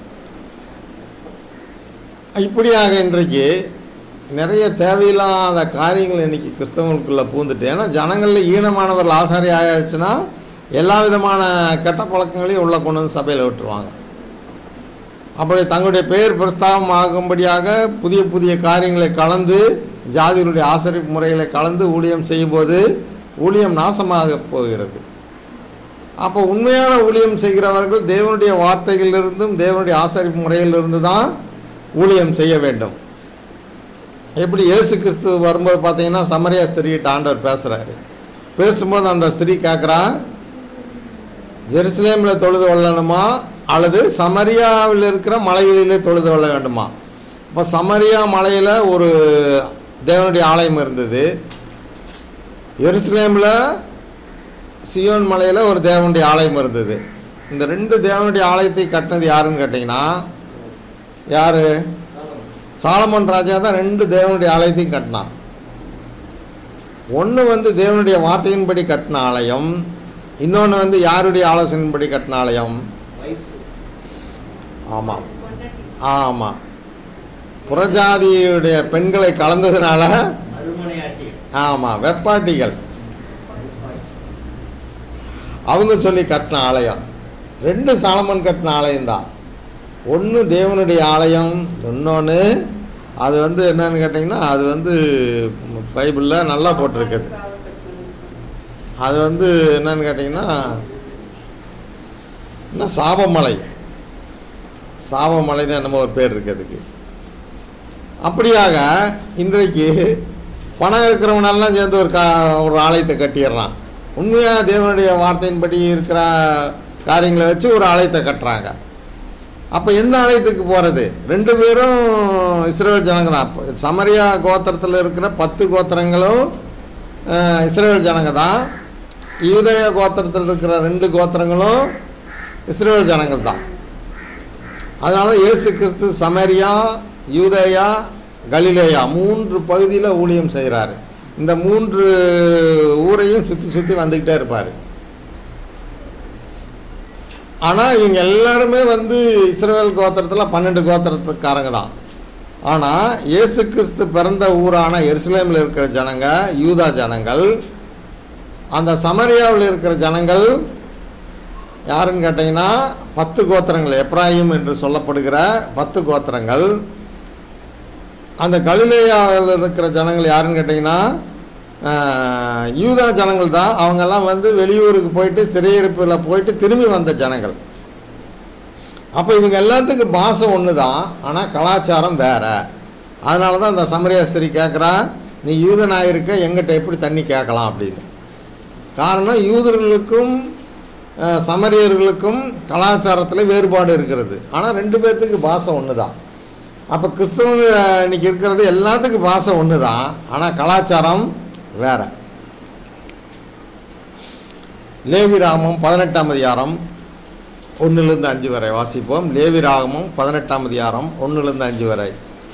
A: இப்படியாக இன்றைக்கு நிறைய தேவையில்லாத காரியங்கள் இன்றைக்கி கிறிஸ்தவங்களுக்குள்ளே பூந்துட்டு ஏன்னா ஜனங்களில் ஈனமானவர்கள் ஆசாரி ஆயாச்சுன்னா எல்லா விதமான கெட்ட பழக்கங்களையும் உள்ளே கொண்டு வந்து சபையில் விட்டுருவாங்க அப்படி தங்களுடைய பெயர் பிரஸ்தாபம் ஆகும்படியாக புதிய புதிய காரியங்களை கலந்து ஜாதிகளுடைய ஆசரிப்பு முறைகளை கலந்து ஊழியம் செய்யும்போது ஊழியம் நாசமாக போகிறது அப்போ உண்மையான ஊழியம் செய்கிறவர்கள் தேவனுடைய வார்த்தைகளிலிருந்தும் தேவனுடைய ஆசரிப்பு முறையிலிருந்து தான் ஊழியம் செய்ய வேண்டும் எப்படி இயேசு கிறிஸ்து வரும்போது பார்த்தீங்கன்னா சமரியா ஸ்திரீகிட்ட ஆண்டவர் பேசுகிறாரு பேசும்போது அந்த ஸ்திரீ கேட்குறா ஜெருசலேமில் தொழுது கொள்ளணுமா அல்லது சமரியாவில் இருக்கிற மலைகளிலே தொழுது கொள்ள வேண்டுமா இப்போ சமரியா மலையில் ஒரு தேவனுடைய ஆலயம் இருந்தது எருசலேமில் சியோன் மலையில் ஒரு தேவனுடைய ஆலயம் இருந்தது இந்த ரெண்டு தேவனுடைய ஆலயத்தை கட்டினது யாருன்னு கேட்டிங்கன்னா யார் சாலமன் ராஜா தான் ரெண்டு தேவனுடைய ஆலயத்தையும் கட்டினான் ஒன்று வந்து தேவனுடைய வார்த்தையின்படி கட்டின ஆலயம் இன்னொன்று வந்து யாருடைய ஆலோசனையின்படி கட்டின ஆலயம் ஆமாம் ஆமாம் புறஜாதியுடைய பெண்களை கலந்ததுனால
D: அருமனையாட்டிகள்
A: ஆமாம் வெப்பாட்டிகள் அவங்க சொல்லி கட்டின ஆலயம் ரெண்டு சாலமன் கட்டின ஆலயம் தான் ஒன்று தேவனுடைய ஆலயம் இன்னொன்று அது வந்து என்னன்னு கேட்டிங்கன்னா அது வந்து பைபிளில் நல்லா போட்டிருக்குது அது வந்து என்னன்னு கேட்டிங்கன்னா என்ன சாபமலை சாபமலை தான் என்னமோ ஒரு பேர் இருக்கு அதுக்கு அப்படியாக இன்றைக்கு பணம் இருக்கிறவனெல்லாம் சேர்ந்து ஒரு கா ஒரு ஆலயத்தை கட்டிடுறான் உண்மையாக தேவனுடைய வார்த்தையின்படி இருக்கிற காரியங்களை வச்சு ஒரு ஆலயத்தை கட்டுறாங்க அப்போ எந்த ஆலயத்துக்கு போகிறது ரெண்டு பேரும் இஸ்ரேல் ஜனங்க தான் அப்ப சமரியா கோத்திரத்தில் இருக்கிற பத்து கோத்திரங்களும் அஹ், இஸ்ரேல் ஜனங்க தான் யூதய கோத்திரத்தில் இருக்கிற ரெண்டு கோத்திரங்களும் இஸ்ரேல் ஜனங்கள் தான் அதனால தான் இயேசு கிறிஸ்து சமரியா யூதேயா கலிலேயா மூன்று பகுதியில் ஊழியம் செய்கிறாரு இந்த மூன்று ஊரையும் சுற்றி சுற்றி வந்துக்கிட்டே இருப்பார் ஆனால் இவங்க எல்லாருமே வந்து இஸ்ரேல் கோத்திரத்தில் பன்னெண்டு கோத்திரத்துக்காரங்க தான் ஆனால் இயேசு கிறிஸ்து பிறந்த ஊரான எருசலேமில் இருக்கிற ஜனங்க யூதா ஜனங்கள் அந்த சமரியாவில் இருக்கிற ஜனங்கள் யாருன்னு கேட்டிங்கன்னா பத்து கோத்திரங்கள் எப்ராஹிம் என்று சொல்லப்படுகிற பத்து கோத்திரங்கள் அந்த கலிலேயாவில் இருக்கிற ஜனங்கள் யாருன்னு கேட்டிங்கன்னா ஆஹ், யூதா ஜனங்கள் தான் அவங்கெல்லாம் வந்து வெளியூருக்கு போயிட்டு சிறையிருப்பில் போயிட்டு திரும்பி வந்த ஜனங்கள் அப்போ இவங்க எல்லாத்துக்கும் பாஷை ஒன்று தான் ஆனால் கலாச்சாரம் வேற அதனால தான் அந்த சமரியாஸ்திரி கேட்குறா நீ யூதனாக இருக்க எங்கிட்ட எப்படி தண்ணி கேட்கலாம் அப்படின்னு காரணம் யூதர்களுக்கும் அஹ், சமரியர்களுக்கும் கலாச்சாரத்தில் வேறுபாடு இருக்கிறது ஆனால் ரெண்டு பேர்த்துக்கு பாஷை ஒன்று தான் அப்போ கிறிஸ்தவங்க இன்னைக்கு இருக்கிறது எல்லாத்துக்கும் பாஷை ஒன்று தான் ஆனால் கலாச்சாரம் வேற லேவிராமம் பதினெட்டாம் அதிகாரம் ஒன்றுலேருந்து அஞ்சு வரை வாசிப்போம் லேவிராகமும் பதினெட்டாம் அதிகாரம் ஒன்றுலேருந்து அஞ்சு வரை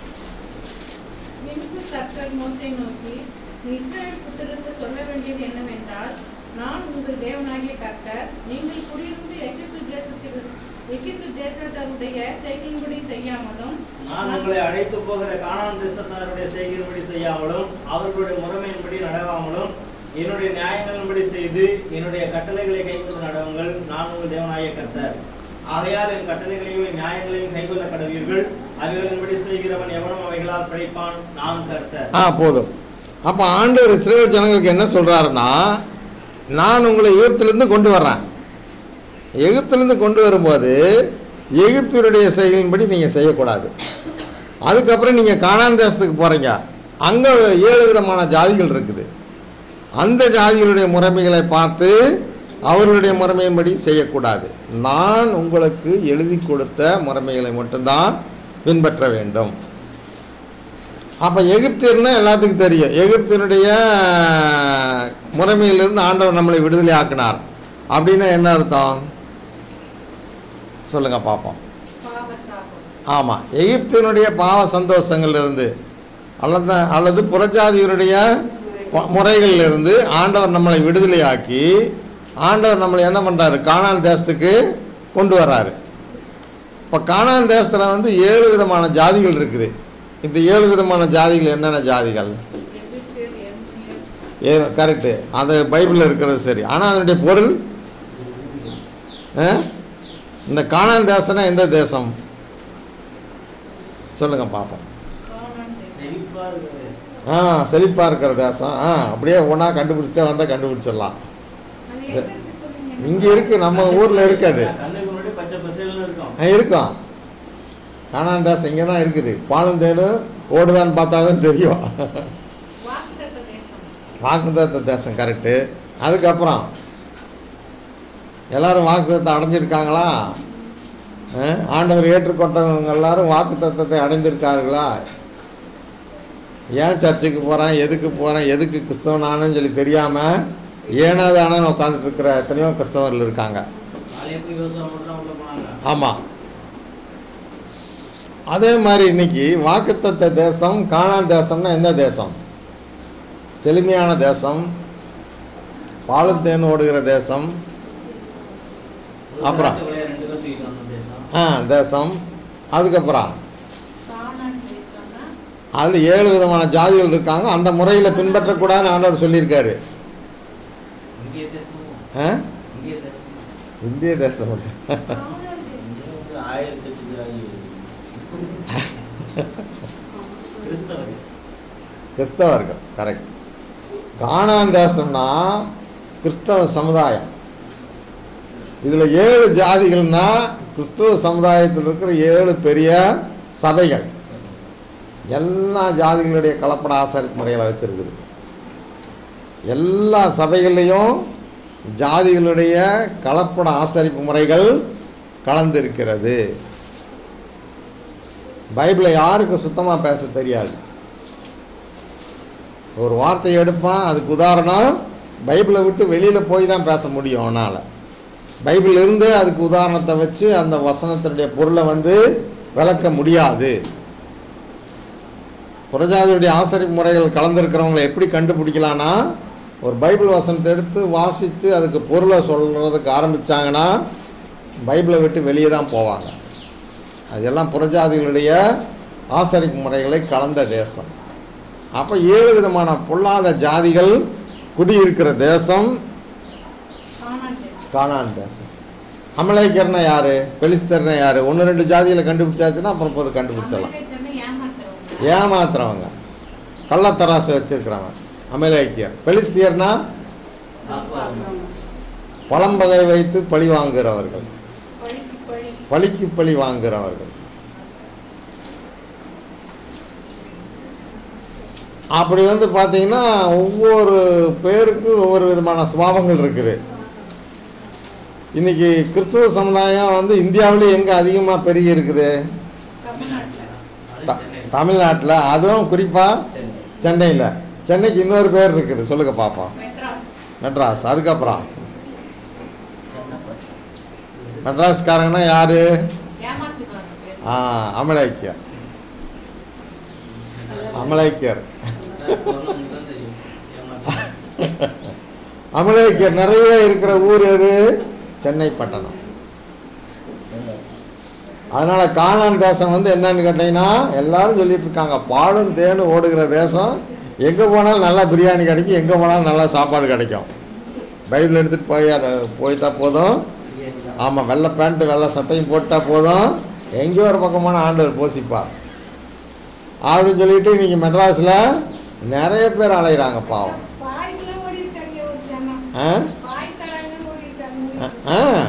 B: பின்பு கர்த்தர் மோசே நோக்கி நீ இஸ்ரவேல் புத்திரருக்கு சொல்ல வேண்டியது என்னவென்றால் நான் உங்கள் தேவனாகிய கர்த்தர் நீங்கள் குடியிருந்து எகிப்து தேசத்தில் எகிப்து தேசத்தாருடைய செய்கையின்படி செய்யாமலும்
D: நான் உங்களை அழைத்து போகிற கானான் தேசத்தாருடைய செய்கிறபடி செய்யாமலும் அவர்களுடைய முறைமையின்படி நடவாமலும் என்னுடைய நியாயங்களின்படி செய்து என்னுடைய கட்டளைகளை கைக்கொண்டு நடவுங்கள் நான் உங்கள் தேவனாய கர்த்தர் ஆகையால் என் கட்டளைகளையும் என் நியாயங்களையும் கைக்கொள்ள கடவீர்கள் அவைகளின்படி செய்கிறவன் எவனும் அவைகளால் பிழைப்பான் நான் கர்த்தர்
A: ஆ போதும் அப்போ ஆண்டவர் இஸ்ரேல் ஜனங்களுக்கு என்ன சொல்கிறாருன்னா நான் உங்களை எகிப்திலேருந்து கொண்டு வர்றேன் எகிப்திலேருந்து கொண்டு வரும்போது எகிப்தியருடைய செயலின்படி நீங்கள் செய்யக்கூடாது அதுக்கப்புறம் நீங்கள் கானான் தேசத்துக்கு போகிறீங்க அங்கே ஏழு விதமான ஜாதிகள் இருக்குது அந்த ஜாதிகளுடைய முறைமைகளை பார்த்து அவர்களுடைய முறைமையின்படி செய்யக்கூடாது நான் உங்களுக்கு எழுதி கொடுத்த முறைமைகளை மட்டும்தான் பின்பற்ற வேண்டும் அப்போ எகிப்தியர்னா எல்லாத்துக்கும் தெரியும் எகிப்தியனுடைய முறைமையிலிருந்து ஆண்டவர் நம்மளை விடுதலை ஆக்கினார் அப்படின்னா என்ன அர்த்தம் சொல்லுங்க பார்ப்போம்
B: பாவசாபம்
A: ஆமாம் எகிப்தினுடைய பாவ சந்தோஷங்கள்லேருந்து அல்லது அல்லது புறஜாதியருடைய ப- முறைகள்லேருந்து ஆண்டவர் நம்மளை விடுதலையாக்கி ஆண்டவர் நம்மளை என்ன பண்ணுறாரு கானான் தேசத்துக்கு கொண்டு வர்றாரு இப்போ கானான் தேசத்தில் வந்து ஏழு விதமான ஜாதிகள் இருக்குது இந்த ஏழு விதமான ஜாதிகள் என்னென்ன ஜாதிகள்
B: எபிசியர் எர்மியர்
A: ஏ கரெக்டு அது பைபிளில் இருக்கிறது சரி ஆனால் அதனுடைய பொருள் ஆ? இந்த கானான் தேசம்னா எந்த தேசம் சொல்லுங்க பார்ப்போம்
B: கானான் தேசம்.
D: செழிப்பா இருக்கிற தேசம்.
A: ஆ செழிப்பாக இருக்கிற தேசம் ஆ அப்படியே ஒன்றா கண்டுபிடிச்சா வந்தால் கண்டுபிடிச்சிடலாம்
B: அது எங்க இருக்கு சொல்லுங்க
A: இங்கே இருக்குது நம்ம ஊரில் இருக்குது
D: கண்ணுக்கு முன்னாடி பச்சை பசேல்னு இருக்கும்
A: ஆ இருக்கும் கானான் தேசம் இங்கே தான் இருக்குது பாலும் தேனும் ஓடுதான்னு பார்த்தா தான் தெரியும்
B: வாக்குத்தத்த தேசம்
A: வாக்குத்தத்த தேசம் கரெக்டு அதுக்கப்புறம் எல்லாரும் வாக்குத்தத்தை அடைஞ்சிருக்காங்களா ஆ? ஆண்டவர் ஏற்றுக்கொண்டவங்க எல்லாரும் வாக்குத்தத்தத்தை அடைந்திருக்கார்களா ஏன் சர்ச்சுக்கு போகிறேன் எதுக்கு போகிறேன் எதுக்கு கிறிஸ்தவனானு சொல்லி தெரியாமல் ஏனாதானு உட்காந்துட்டு இருக்கிற எத்தனையோ கிறிஸ்தவர்கள் இருக்காங்க
D: ஆலயத்துக்கு விவசாயம் மட்டும் தான் உள்ள போனாங்க
A: ஆமாம் அதே மாதிரி இன்னைக்கு வாக்குத்தத்த தேசம் கானான் தேசம்னா எந்த தேசம் செழுமையான தேசம் பாலும் தேன் ஓடுகிற தேசம் அப்புறம்?
D: திராட்சை கொலையை ரெண்டு பேர் தூக்கிட்டு வந்த தேசம்
A: ஆ தேசம் அதுக்கப்புறம்
B: கானான் தேசம்னா
A: அதில் ஏழு விதமான ஜாதிகள் இருக்காங்க அந்த முறையில் பின்பற்றக்கூடாதுன்னு ஆண்டவர் சொல்லியிருக்காரு
D: இந்திய தேசமும்
A: ஆ
D: இந்திய தேசம்
A: இந்திய தேசம் இல்லை
B: கானான் தேசம்
E: இங்க வந்து ஆயிரத்தி ஜாதி
D: கிறிஸ்தவர்கள்
A: கிறிஸ்தவர்கள் கரெக்ட் கானான் தேசம்னா கிறிஸ்தவ சமுதாயம் இதில் ஏழு ஜாதிகள்னா கிறிஸ்தவ சமுதாயத்தில் இருக்கிற ஏழு பெரிய சபைகள் எல்லா ஜாதிகளுடைய கலப்பட ஆசாரிப்பு முறைகளை வச்சுருக்குது எல்லா சபைகள்லேயும் ஜாதிகளுடைய கலப்பட ஆசரிப்பு முறைகள் கலந்திருக்கிறது பைபிளை யாருக்கு சுத்தமாக பேச தெரியாது ஒரு வார்த்தை எடுப்பான் அதுக்கு உதாரணம் பைபிளை விட்டு வெளியில் போய் தான் பேச முடியும் அவனால் பைபிள் இருந்து அதுக்கு உதாரணத்தை வச்சு அந்த வசனத்தினுடைய பொருளை வந்து விளக்க முடியாது புறஜாதியுடைய ஆசரிப்பு முறைகள் கலந்துருக்கிறவங்களை எப்படி கண்டுபிடிக்கலான்னா ஒரு பைபிள் வசனத்தை எடுத்து வாசித்து அதுக்கு பொருளை சொல்கிறதுக்கு ஆரம்பித்தாங்கன்னா பைபிளை விட்டு வெளியே தான் போவாங்க அதெல்லாம் புறஜாதிகளுடைய ஆசரிப்பு முறைகளை கலந்த தேசம் அப்போ ஏழு விதமான பொல்லாத ஜாதிகள் குடியிருக்கிற தேசம்
B: கானான் தேசம்
A: கானான் தேசம் அமலேக்கர்னா யாரு பெலிஸ்தர்னா யாரு ஒன்று ரெண்டு ஜாதியில் கண்டுபிடிச்சாச்சுன்னா அப்புறம் போது கண்டுபிடிச்சிடலாம்
B: அமெரிக்கன்னு ஏமாத்துறவங்க
A: ஏமாத்துறவங்க கள்ளத்தராசு வச்சிருக்கிறவங்க அமலேக்கியர் பெலிஸ்தியர்னா பழம்பகை வைத்து பழி வாங்குகிறவர்கள்
B: பழிக்கு பழி
A: பழிக்கு பழி வாங்குகிறவர்கள் அப்படி வந்து பார்த்தீங்கன்னா ஒவ்வொரு பேருக்கும் ஒவ்வொரு விதமான சுபாவங்கள் இருக்குது இன்னைக்கு கிறிஸ்துவ சமுதாயம் வந்து இந்தியாவிலே எங்கே அதிகமாக பெருகி இருக்குது
B: தமிழ்நாட்டுல
A: த- தமிழ்நாட்டில் அதுவும் குறிப்பாக
E: சென்னை
A: சென்னையில் சென்னைக்கு இன்னொரு பேர் இருக்குது சொல்லுங்க பார்ப்போம்
B: மெட்ராஸ்
A: மெட்ராஸ் அதுக்கப்புறம்
E: சென்னப்பட்டு
A: மெட்ராஸ்காரங்கன்னா யார்
B: ஏமாத்துக்காரங்க பேரு
A: ஆ அமலேக்கியர் அமலேக்கியர்
E: போனவங்களுக்கு தான் தெரியும் ஏமாத்து
A: அமலேக்கியர் நிறைய இருக்கிற ஊர் எது சென்னை பட்டணம் அதனால கானான் தேசம் வந்து என்னன்னு கேட்டீங்கன்னா எல்லாரும் சொல்லிட்டு இருக்காங்க பாலும் தேனும் ஓடுகிற தேசம் எங்கே போனாலும் நல்லா பிரியாணி கிடைக்கும் எங்கே போனாலும் நல்லா சாப்பாடு கிடைக்கும் பைபிள் எடுத்துகிட்டு போய் போயிட்டா போதும்
E: பிரியாணி தான்
A: ஆமாம் வெள்ளை பேண்ட்டு வெள்ளை சட்டையும் போட்டால் போதும் எங்கேயோ ஒரு பக்கமான ஆண்டவர் போசிப்பார் அப்படின்னு சொல்லிட்டு இன்னைக்கு மெட்ராஸில் நிறைய பேர் அலைகிறாங்க பாவம்
B: பாய்க்கெல்லாம் ஓடி இருக்காங்க ஒரு ஜனம்
A: ஆ
B: பாய் தராங்க ஓடி இருக்காங்க
A: ஆ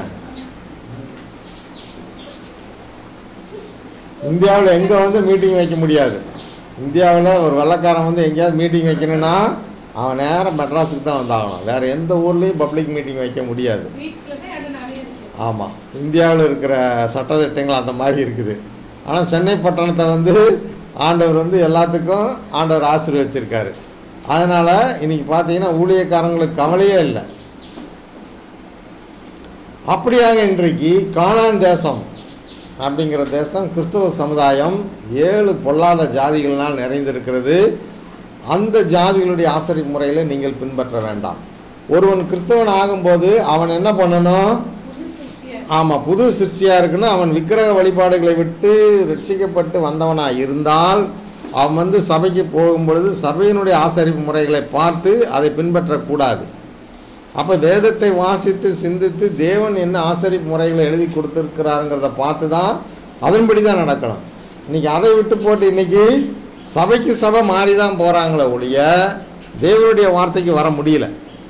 A: இந்தியாவில் எங்கே வந்து மீட்டிங் வைக்க முடியாது இந்தியாவில் ஒரு வெள்ளைக்காரன் வந்து எங்கேயாவது மீட்டிங் வைக்கணும்னா அவன் நேரம் மெட்ராஸுக்கு தான் வந்தாகணும் வேறு எந்த ஊர்லேயும் பப்ளிக் மீட்டிங் வைக்க முடியாது
B: பீச்ல தான் இடம் நிறைய இருக்கு
A: ஆமாம் இந்தியாவில் இருக்கிற சட்டத்திட்டங்கள் அந்த மாதிரி இருக்குது ஆனால் சென்னை பட்டணத்தை வந்து ஆண்டவர் வந்து எல்லாத்துக்கும் ஆண்டவர் ஆசீர்வச்சிருக்காரு அதனால் இன்னைக்கு பார்த்தீங்கன்னா ஊழியக்காரங்களுக்கு கவலையே இல்லை அப்படியாக இன்றைக்கு கானான் தேசம் அப்படிங்கிற தேசம் கிறிஸ்தவ சமுதாயம் ஏழு பொல்லாத ஜாதிகளினால் நிறைந்திருக்கிறது அந்த ஜாதிகளுடைய ஆசரி முறையில் நீங்கள் பின்பற்ற வேண்டாம் ஒருவன் கிறிஸ்தவன் ஆகும்போது அவன் என்ன பண்ணணும்
B: புது சிஷ்யர்
A: ஆமாம் புது சிருஷ்டியாக இருக்குன்னு அவன் விக்கிரக வழிபாடுகளை விட்டு ரட்சிக்கப்பட்டு வந்தவனாக இருந்தால் அவன் வந்து சபைக்கு போகும்பொழுது சபையினுடைய ஆசரிப்பு முறைகளை பார்த்து அதை பின்பற்றக்கூடாது அப்போ வேதத்தை வாசித்து சிந்தித்து தேவன் என்ன ஆசரிப்பு முறைகளை எழுதி கொடுத்துருக்கிறாருங்கிறத பார்த்து தான் அதன்படி தான் நடக்கணும் இன்னைக்கு அதை விட்டு போட்டு இன்னைக்கு சபைக்கு சபை மாறி தான் போகிறாங்களே ஒழிய தேவனுடைய வார்த்தைக்கு வர முடியல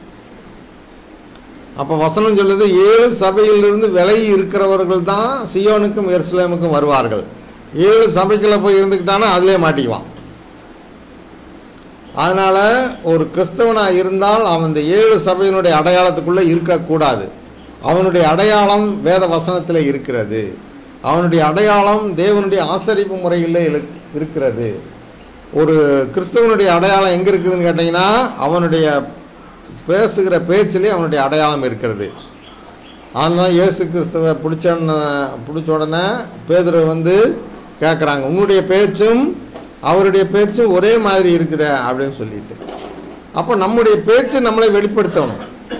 A: அப்போ வசனம் சொல்லுது ஏழு சபையிலிருந்து விலகி இருக்கிறவர்கள் தான் சியோனுக்கும் எருசலேமுக்கும் வருவார்கள் ஏழு சபைக்குள்ள போய் இருந்துக்கிட்டானா அதிலே மாட்டிக்குவான் அதனால் ஒரு கிறிஸ்தவனாக இருந்தால் அவன் இந்த ஏழு சபையினுடைய அடையாளத்துக்குள்ளே இருக்கக்கூடாது அவனுடைய அடையாளம் வேத வசனத்தில் இருக்கிறது அவனுடைய அடையாளம் தேவனுடைய ஆசரிப்பு முறையில் இரு- இருக்கிறது ஒரு கிறிஸ்தவனுடைய அடையாளம் எங்கே இருக்குதுன்னு கேட்டிங்கன்னா அவனுடைய பேசுகிற பேச்சிலே அவனுடைய அடையாளம் இருக்கிறது அதனால் இயேசு கிறிஸ்துவை பிடிச்சோன்னு பிடிச்ச உடனே பேதுரு வந்து கேட்குறாங்க உன்னுடைய பேச்சும் அவருடைய பேச்சும் ஒரே மாதிரி இருக்குதே அப்படின்னு சொல்லிட்டு அப்போ நம்முடைய பேச்சு நம்மளை வெளிப்படுத்தணும்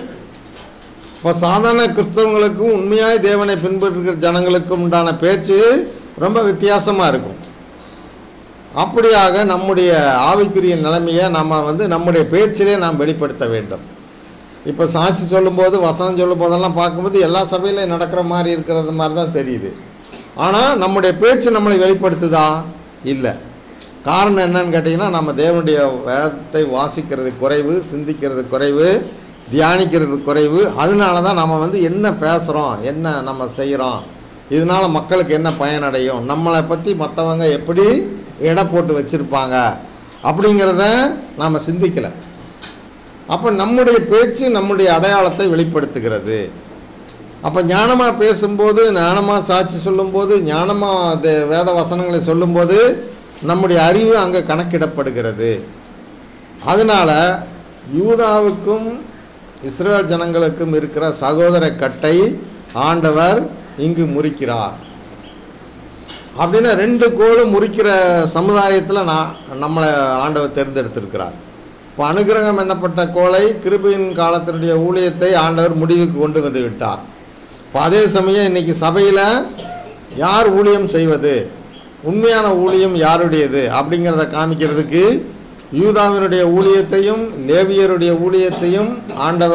A: இப்போ சாதாரண கிறிஸ்தவங்களுக்கும் உண்மையாய் தேவனை பின்பற்றுகிற ஜனங்களுக்கும் உண்டான பேச்சு ரொம்ப வித்தியாசமாக இருக்கும் அப்படியாக நம்முடைய ஆவிக்குரிய நிலைமையை நம்ம வந்து நம்முடைய பேச்சிலே நாம் வெளிப்படுத்த வேண்டும் இப்போ சாட்சி சொல்லும்போது வசனம் சொல்லும் போதெல்லாம் பார்க்கும்போது எல்லா சபையிலையும் நடக்கிற மாதிரி இருக்கிறது மாதிரி தான் தெரியுது ஆனால் நம்முடைய பேச்சு நம்மளை வெளிப்படுத்துதா இல்லை காரணம் என்னன்னு கேட்டிங்கன்னா நம்ம தேவனுடைய வேதத்தை வாசிக்கிறது குறைவு சிந்திக்கிறது குறைவு தியானிக்கிறது குறைவு அதனால தான் நம்ம வந்து என்ன பேசுகிறோம் என்ன நம்ம செய்கிறோம் இதனால் மக்களுக்கு என்ன பயனடையும் நம்மளை பற்றி மற்றவங்க எப்படி எடை போட்டு வச்சுருப்பாங்க அப்படிங்கிறத நாம் சிந்திக்கலை அப்போ நம்முடைய பேச்சு நம்முடைய அடையாளத்தை வெளிப்படுத்துகிறது அப்போ ஞானமாக பேசும்போது ஞானமாக சாட்சி சொல்லும்போது ஞானமாக அது வேத வசனங்களை சொல்லும்போது நம்முடைய அறிவு அங்கே கணக்கிடப்படுகிறது அதனால் யூதாவுக்கும் இஸ்ரேல் ஜனங்களுக்கும் இருக்கிற சகோதர கட்டை ஆண்டவர் இங்கு முறிக்கிறார் அப்படின்னா ரெண்டு கோலும் முறிக்கிற சமுதாயத்தில் நான் நம்மளை ஆண்டவர் தேர்ந்தெடுத்திருக்கிறார் இப்போ அனுகிரகம் என்னப்பட்ட கோலை கிருபையின் காலத்தினுடைய ஊழியத்தை ஆண்டவர் முடிவுக்கு கொண்டு வந்து விட்டார் இப்போ அதே சமயம் இன்னைக்கு சபையில் யார் ஊழியம் செய்வது உண்மையான ஊழியம் யாருடையது அப்படிங்கிறத காமிக்கிறதுக்கு யூதாவினுடைய ஊழியத்தையும் லேவியருடைய ஊழியத்தையும் ஆண்டவர்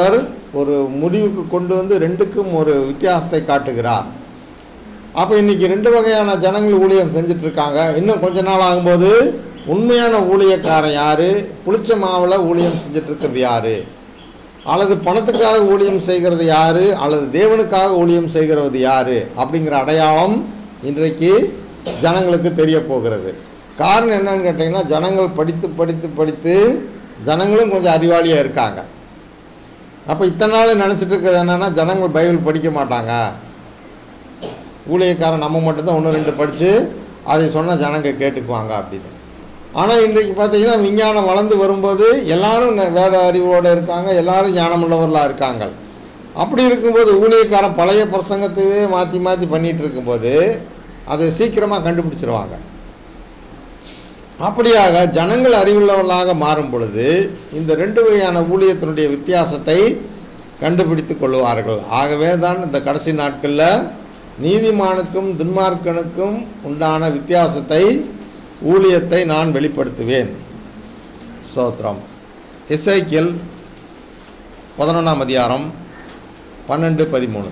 A: ஒரு முடிவுக்கு கொண்டு வந்து ரெண்டுக்கும் ஒரு வித்தியாசத்தை காட்டுகிறார் அப்போ இன்னைக்கு ரெண்டு வகையான ஜனங்கள் ஊழியம் செஞ்சுட்டு இருக்காங்க இன்னும் கொஞ்ச நாள் ஆகும்போது உண்மையான ஊழியக்காரன் யாரு புளிச்ச மாவில் ஊழியம் செஞ்சுட்டு இருக்கிறது யாரு அல்லது பணத்துக்காக ஊழியம் செய்கிறது யாரு அல்லது தேவனுக்காக ஊழியம் செய்கிறது யாரு அப்படிங்கிற அடையாளம் இன்றைக்கு ஜனங்களுக்கு தெரிய போகிறது காரணம் என்னன்னு கேட்டிங்கன்னா ஜனங்கள் படித்து படித்து படித்து ஜனங்களும் கொஞ்சம் அறிவாளியாக இருக்காங்க அப்போ இத்தனை நாள் நினச்சிட்டு இருக்கிறது என்னென்னா ஜனங்கள் பைபிள் படிக்க மாட்டாங்க ஊழியக்காரன் நம்ம மட்டும்தான் ஒன்று ரெண்டு படித்து அதை சொன்னால் ஜனங்க கேட்டுக்குவாங்க அப்படின்னு ஆனால் இன்றைக்கு பார்த்தீங்கன்னா விஞ்ஞானம் வளர்ந்து வரும்போது எல்லாரும் ந- வேத அறிவோடு இருக்காங்க எல்லாரும் ஞானமுள்ளவர்களாக இருக்காங்க அப்படி இருக்கும்போது ஊழியக்காரன் பழைய பிரசங்கத்தையே மாற்றி மாற்றி பண்ணிகிட்டு இருக்கும்போது அதை சீக்கிரமாக கண்டுபிடிச்சிருவாங்க அப்படியாக ஜனங்கள் அறிவுள்ளவர்களாக மாறும் பொழுது இந்த ரெண்டு வகையான ஊழியத்தினுடைய வித்தியாசத்தை கண்டுபிடித்து கொள்வார்கள் ஆகவே தான் இந்த கடைசி நாட்களில் நீதிமானுக்கும் துன்மார்க்கனுக்கும் உண்டான வித்தியாசத்தை ஊழியத்தை நான் வெளிப்படுத்துவேன் சோத்ரம் எஸ்ஐக்கியல் பதினொன்றாம் அதிகாரம் பன்னெண்டு பதிமூணு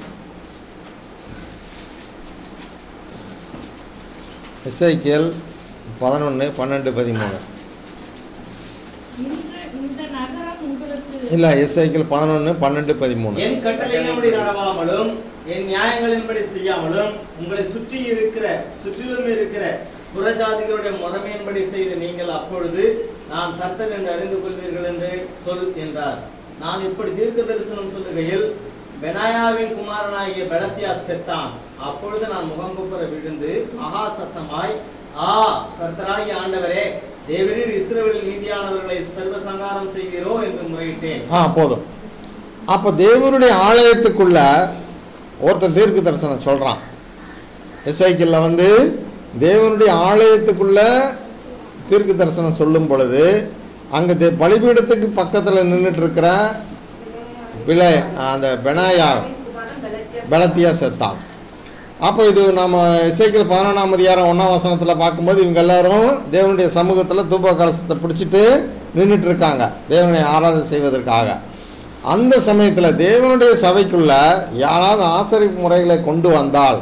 A: எஸ்ஐக்கியல் பதினொன்று பன்னெண்டு பதிமூணு
B: இன்று இந்த நகரம் உங்களுக்கு
A: இல்லை எஸ்ஐக்கியல் பதினொன்று பன்னெண்டு பதிமூணு
D: என் கட்டளையின்படி நடவாமலும் என் நியாயங்களின்படி செய்யாமலும் உங்களை சுற்றி இருக்கிற சுற்றிலும் இருக்கிற புறஜாதிகளுடைய முறைமையின்படி செய்து நீங்கள் அப்பொழுது நான் கர்த்தர் என்று அறிந்து கொள்வீர்கள் என்று சொல் என்றார் நான் இப்படி தீர்க்க தரிசனம் சொல்லுகையில் பெனாயாவின் குமாரனாகிய பெலத்தியா செத்தான் அப்பொழுது நான் முகங்குப்புற விழுந்து மகா சத்தமாய் ஆ கர்த்தராகிய ஆண்டவரே தேவரீர் இஸ்ரவேல் மீதியானவர்களை சர்வ சங்காரம் செய்கிறோ என்று முறையிட்டேன்
A: ஆ போதும் அப்போ தேவனுடைய ஆலயத்துக்குள்ள ஒருத்தன் தீர்க்க தரிசனம் சொல்கிறான் எஸ்ஐக்கில் வந்து தேவனுடைய ஆலயத்துக்குள்ள தீர்க்க தரிசனம் சொல்லும் பொழுது அங்கே தே பலிபீடத்துக்கு பக்கத்தில் நின்றுட்டு இருக்கிற பிழை அந்த பெனாயா
C: குமாரன் பெலத்தியா
A: பெலத்தியா செத்தான் அப்போ இது நம்ம இசைக்கில் பதினொன்றாம் அதிகாரம் ஒன்றாம் வசனத்தில் பார்க்கும்போது இவங்க எல்லாரும் தேவனுடைய சமூகத்தில் தூப கலசத்தை பிடிச்சிட்டு நின்றுட்டு இருக்காங்க தேவனை ஆராதனை செய்வதற்காக அந்த சமயத்தில் தேவனுடைய சபைக்குள்ள யாராவது ஆசரிப்பு முறைகளை கொண்டு வந்தால்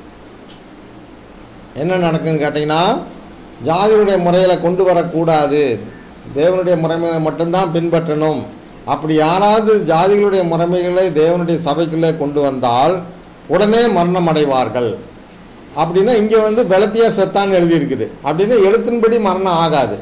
A: என்ன நடக்குன்னு கேட்டிங்கன்னா ஜாதியுடைய முறையில் கொண்டு வரக்கூடாது தேவனுடைய முறைமைகளை மட்டும்தான் பின்பற்றணும் அப்படி யாராவது ஜாதிகளுடைய முறைமைகளை தேவனுடைய சபைக்குள்ளே கொண்டு வந்தால் உடனே மரணம் அடைவார்கள் அப்படின்னா இங்கே வந்து பெலத்தியா செத்தான்னு எழுதியிருக்குது அப்படின்னா எழுத்தின்படி மரணம் ஆகாது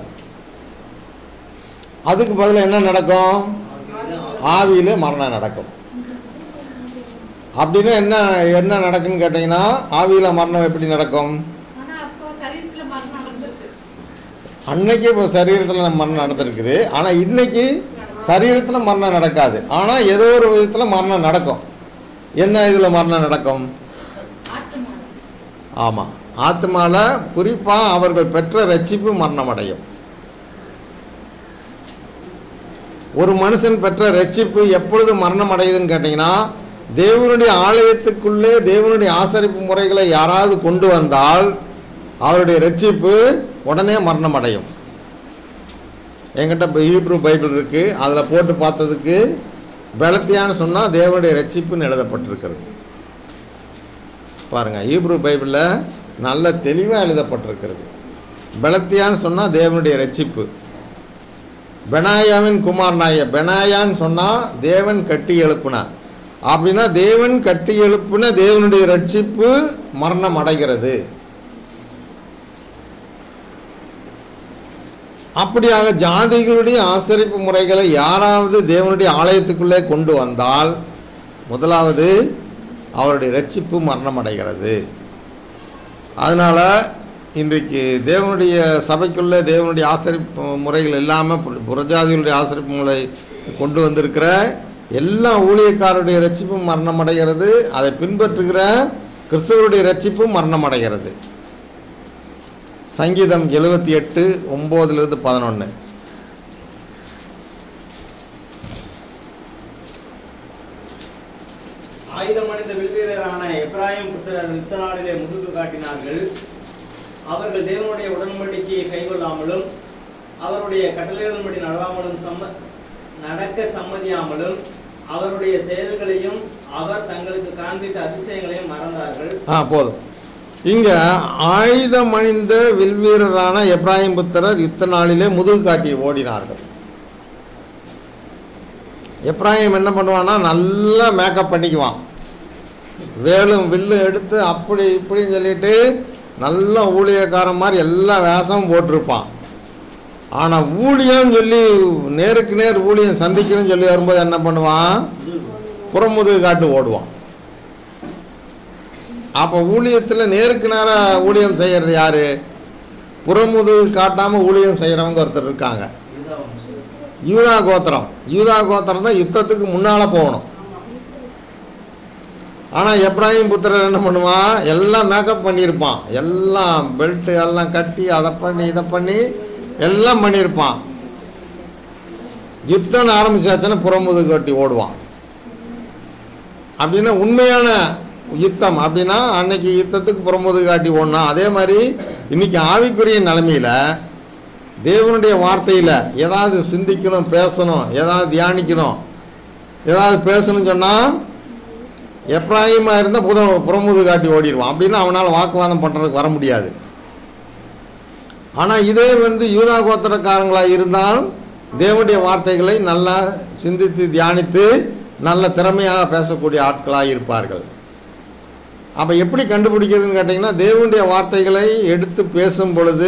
A: அதுக்கு பதிலா என்ன நடக்கும் ஆவியில் மரணம் நடக்கும் அப்படின்னா என்ன என்ன நடக்குன்னு கேட்டிங்கன்னா ஆவியில் மரணம் எப்படி நடக்கும்
B: ஆனா அப்போ சரீரத்துல மரணம் நடந்திருக்கு
A: அன்னைக்கு இப்போ சரீரத்தில் மரணம் நடந்திருக்குது ஆனால் இன்னைக்கு சரீரத்தில் மரணம் நடக்காது ஆனால் ஏதோ ஒரு விதத்தில் மரணம் நடக்கும் என்ன இதில் மரணம் நடக்கும்
B: ஆத்மா
A: ஆமாம் ஆத்மாவில் குறிப்பாக அவர்கள் பெற்ற ரட்சிப்பு மரணம் அடையும் ஒரு மனுஷன் பெற்ற ரட்சிப்பு எப்பொழுது மரணம் அடையுதுன்னு கேட்டிங்கன்னா தேவனுடைய ஆலயத்துக்குள்ளே தேவனுடைய ஆசரிப்பு முறைகளை யாராவது கொண்டு வந்தால் அவருடைய ரட்சிப்பு உடனே மரணம் அடையும் என்கிட்ட இப்போ ஹீப்ரூ பைபிள் இருக்குது அதில் போட்டு பார்த்ததுக்கு பெலத்தியான்னு சொன்னால் தேவனுடைய ரட்சிப்புன்னு எழுதப்பட்டிருக்கிறது பாருங்கள் ஹீப்ரூ பைபிளில் நல்ல தெளிவாக எழுதப்பட்டிருக்கிறது பெலத்தியான்னு சொன்னால் தேவனுடைய ரட்சிப்பு பெனாயாவின் குமார் நாய பெனாயான்னு சொன்னால் தேவன் கட்டி எழுப்புனார் அப்படின்னா தேவன் கட்டி எழுப்புன தேவனுடைய ரட்சிப்பு மரணம் அடைகிறது அப்படியாக ஜாதிகளுடைய ஆசரிப்பு முறைகளை யாராவது தேவனுடைய ஆலயத்துக்குள்ளே கொண்டு வந்தால் முதலாவது அவருடைய ரட்சிப்பு மரணம் அடைகிறது அதனால் இன்றைக்கு தேவனுடைய சபைக்குள்ளே தேவனுடைய ஆசரிப்பு முறைகள் இல்லாமல் பு- புறஜாதிகளுடைய ஆசரிப்பு முறை கொண்டு வந்திருக்கிற எல்லா ஊழியக்காரருடைய ரட்சிப்பும் மரணம் அடைகிறது அதை பின்பற்றுகிற கிறிஸ்தவருடைய ரட்சிப்பும் மரணம் அடைகிறது சங்கீதம் எழுபத்தி எட்டு ஒம்போதுலேருந்து பதினொன்று
D: ஆயுதம் அணிந்த வில்வீரரான எப்ராயிம் புத்திரர் யுத்த நாளிலே முதுகு காட்டினார்கள் அவர்கள் தேவனுடைய உடன்படிக்கையை கைக்கொள்ளாமலும் அவருடைய கட்டளைகளின்படி நடவாமலும் சம்ம நடக்க சம்மதியாமலும் அவருடைய செயல்களையும் அவர் தங்களுக்கு காண்பித்த அதிசயங்களையும் மறந்தார்கள்
A: ஆ போதும் இங்கே ஆயுதம் அணிந்த வில்வீரரான எப்ராஹிம் புத்திரர் யுத்த நாளிலே முதுகு காட்டி ஓடினார்கள் எப்ராஹிம் என்ன பண்ணுவான்னா நல்லா மேக்கப் பண்ணிக்குவான் வேலும் வில்லும் எடுத்து அப்படி இப்படின்னு சொல்லிட்டு நல்ல ஊழியக்காரன் மாதிரி எல்லா வேஷமும் போட்டிருப்பான் ஆனால் ஊழியம் சொல்லி நேருக்கு நேர் ஊழியம் சந்திக்கணும்னு சொல்லி வரும்போது என்ன பண்ணுவான் புறமுதுகு காட்டு ஓடுவான் அப்போ ஊழியத்தில் நேருக்கு நேராக ஊழியம் செய்கிறது யாரு புறமுதுகு காட்டாமல் ஊழியம் செய்கிறவங்க ஒருத்தர் இருக்காங்க
D: இதுதான் வம்சம்.
A: யூதா கோத்திரம் யூதா கோத்திரம் தான் யுத்தத்துக்கு முன்னால் போகணும் ஆனால் எப்ராஹிம் புத்திரர் என்ன பண்ணுவான் எல்லாம் மேக்கப் பண்ணியிருப்பான் எல்லாம் பெல்ட்டு எல்லாம் கட்டி அதை பண்ணி இதை பண்ணி எல்லாம் பண்ணியிருப்பான் யுத்தம் ஆரம்பிச்சாச்சுன்னா புறமுதுகு கட்டி ஓடுவான் அப்படின்னா உண்மையான யுத்தம் அப்படின்னா அன்னைக்கு யுத்தத்துக்கு புறமுதுகு காட்டி ஓடனா அதே மாதிரி இன்னைக்கு ஆவிக்குரிய நிலைமையில் தேவனுடைய வார்த்தையில் ஏதாவது சிந்திக்கணும் பேசணும் ஏதாவது தியானிக்கணும் ஏதாவது பேசணும்னு சொன்னால் எப்ராஹிமாக இருந்தால் புத புறமுது காட்டி ஓடிடுவான் அப்படின்னா அவனால் வாக்குவாதம் பண்ணுறதுக்கு வர முடியாது ஆனால் இதே வந்து யூதா கோத்திரக்காரங்களாக இருந்தால் தேவனுடைய வார்த்தைகளை நல்லா சிந்தித்து தியானித்து நல்ல திறமையாக பேசக்கூடிய ஆட்களாக இருப்பார்கள் அப்போ எப்படி கண்டுபிடிக்கிறதுன்னு கேட்டிங்கன்னா தேவனுடைய வார்த்தைகளை எடுத்து பேசும் பொழுது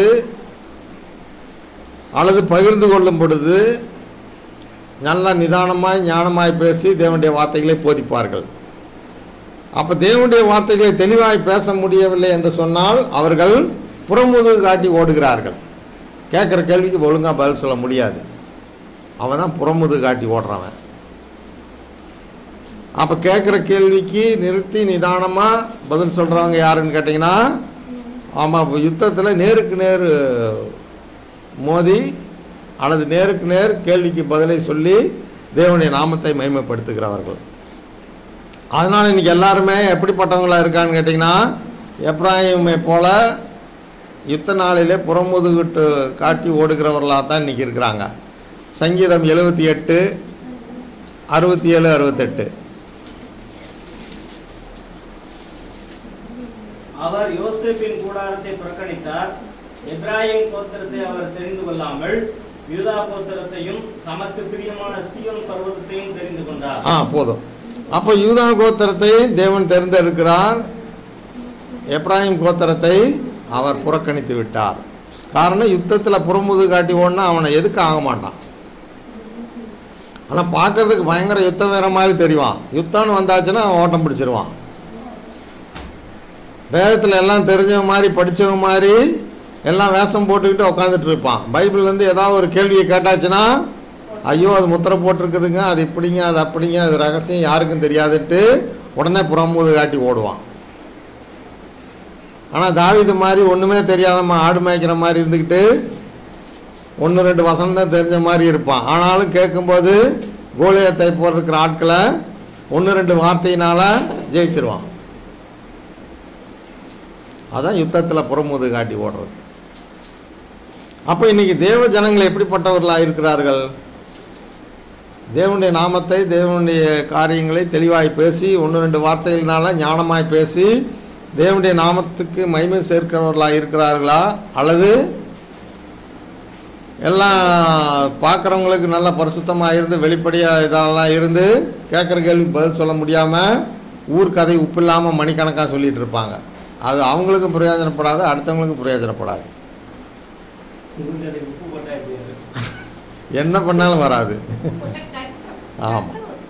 A: அல்லது பகிர்ந்து கொள்ளும் பொழுது நல்ல நிதானமாய் ஞானமாய் பேசி தேவனுடைய வார்த்தைகளை போதிப்பார்கள் அப்போ தேவனுடைய வார்த்தைகளை தெளிவாய் பேச முடியவில்லை என்று சொன்னால் அவர்கள் புறமுதுகு காட்டி ஓடுகிறார்கள் கேட்குற கேள்விக்கு ஒழுங்காக பதில் சொல்ல முடியாது அவன் தான் புறமுதுகு காட்டி ஓடுறவன் அப்போ கேட்குற கேள்விக்கு நிறுத்தி நிதானமாக பதில் சொல்கிறவங்க யாருன்னு கேட்டிங்கன்னா ஆமாம் யுத்தத்தில் நேருக்கு நேர் மோதி அல்லது நேருக்கு நேர் கேள்விக்கு பதிலை சொல்லி தேவனுடைய நாமத்தை மகிமைப்படுத்துகிறவர்கள் அதனால் இன்றைக்கி எல்லாருமே எப்படிப்பட்டவங்களா இருக்கான்னு கேட்டிங்கன்னா எப்ராஹிமை போல யுத்த நாளிலே புறமுதுகிட்டு காட்டி ஓடுகிறவர்களாக தான் இன்றைக்கி இருக்கிறாங்க சங்கீதம் எழுபத்தி எட்டு அறுபத்தி ஏழு அறுபத்தெட்டு
D: அவர் யோசேப்பின் கூடாரத்தை புறக்கணித்தார் எப்ராஹிம் கோத்திரத்தை அவர் தெரிந்து கொள்ளாமல் யூதா கோத்திரத்தையும் தமக்கு பிரியமான சீயோன் பர்வதத்தையும் தெரிந்து கொண்டார்
A: ஆ போதும் அப்போ யூதா கோத்திரத்தை தேவன் தெரிந்திருக்கிறார் எப்ராஹிம் கோத்திரத்தை அவர் புறக்கணித்து விட்டார் காரணம் யுத்தத்தில் புறமுது காட்டி ஓடினா அவனை எதுக்கு ஆக மாட்டான் ஆனால் பார்க்கறதுக்கு பயங்கர யுத்தம் வேற மாதிரி தெரிவான் யுத்தம்னு வந்தாச்சுன்னா அவன் ஓட்டம் பிடிச்சிருவான் வேதத்தில் எல்லாம் தெரிஞ்சவன் மாதிரி படித்தவன் மாதிரி எல்லாம் வேஷம் போட்டுக்கிட்டு உட்காந்துட்டு இருப்பான் பைபிள்லேருந்து ஏதாவது ஒரு கேள்வியை கேட்டாச்சுன்னா ஐயோ அது முத்திரை போட்டிருக்குதுங்க அது இப்படிங்க அது அப்படிங்க அது ரகசியம் யாருக்கும் தெரியாதுன்ட்டு உடனே புறமுது காட்டி ஓடுவான் ஆனால் தாவிது மாதிரி ஒன்றுமே தெரியாதம்மா ஆடு மேய்க்கிற மாதிரி இருந்துக்கிட்டு ஒன்று ரெண்டு வசனம் தான் தெரிஞ்ச மாதிரி இருப்பான் ஆனாலும் கேட்கும்போது கோலியத்தை போடுறதுக்கிற ஆட்களை ஒன்று ரெண்டு வார்த்தையினால் ஜெயிச்சிருவான் அதான் யுத்தத்தில் புறமுது காட்டி ஓடுறது அப்போ இன்னைக்கு தேவ ஜனங்கள் எப்படிப்பட்டவர்களாக இருக்கிறார்கள் தேவனுடைய நாமத்தை தேவனுடைய காரியங்களை தெளிவாய் பேசி ஒன்று ரெண்டு வார்த்தைகளினால ஞானமாய் பேசி தேவனுடைய நாமத்துக்கு மகிமை சேர்க்கிறவர்களாக இருக்கிறார்களா அல்லது எல்லாம் பார்க்குறவங்களுக்கு நல்ல பரிசுத்தமாக இருந்து வெளிப்படையாக இதெல்லாம் இருந்து கேட்குற கேள்விக்கு பதில் சொல்ல முடியாமல் ஊர் கதை உப்பு இல்லாமல் மணிக்கணக்காக சொல்லிட்டு இருப்பாங்க அது அவங்களுக்கும் பிரயோஜனப்படாது அடுத்தவங்களுக்கும் பிரயோஜனப்படாது
D: உங்களுக்கு அதை உப்பு போட்டா எப்படி இருக்கு?
A: என்ன பண்ணாலும் வராது
B: போட்ட கருத்து.
A: ஆமா.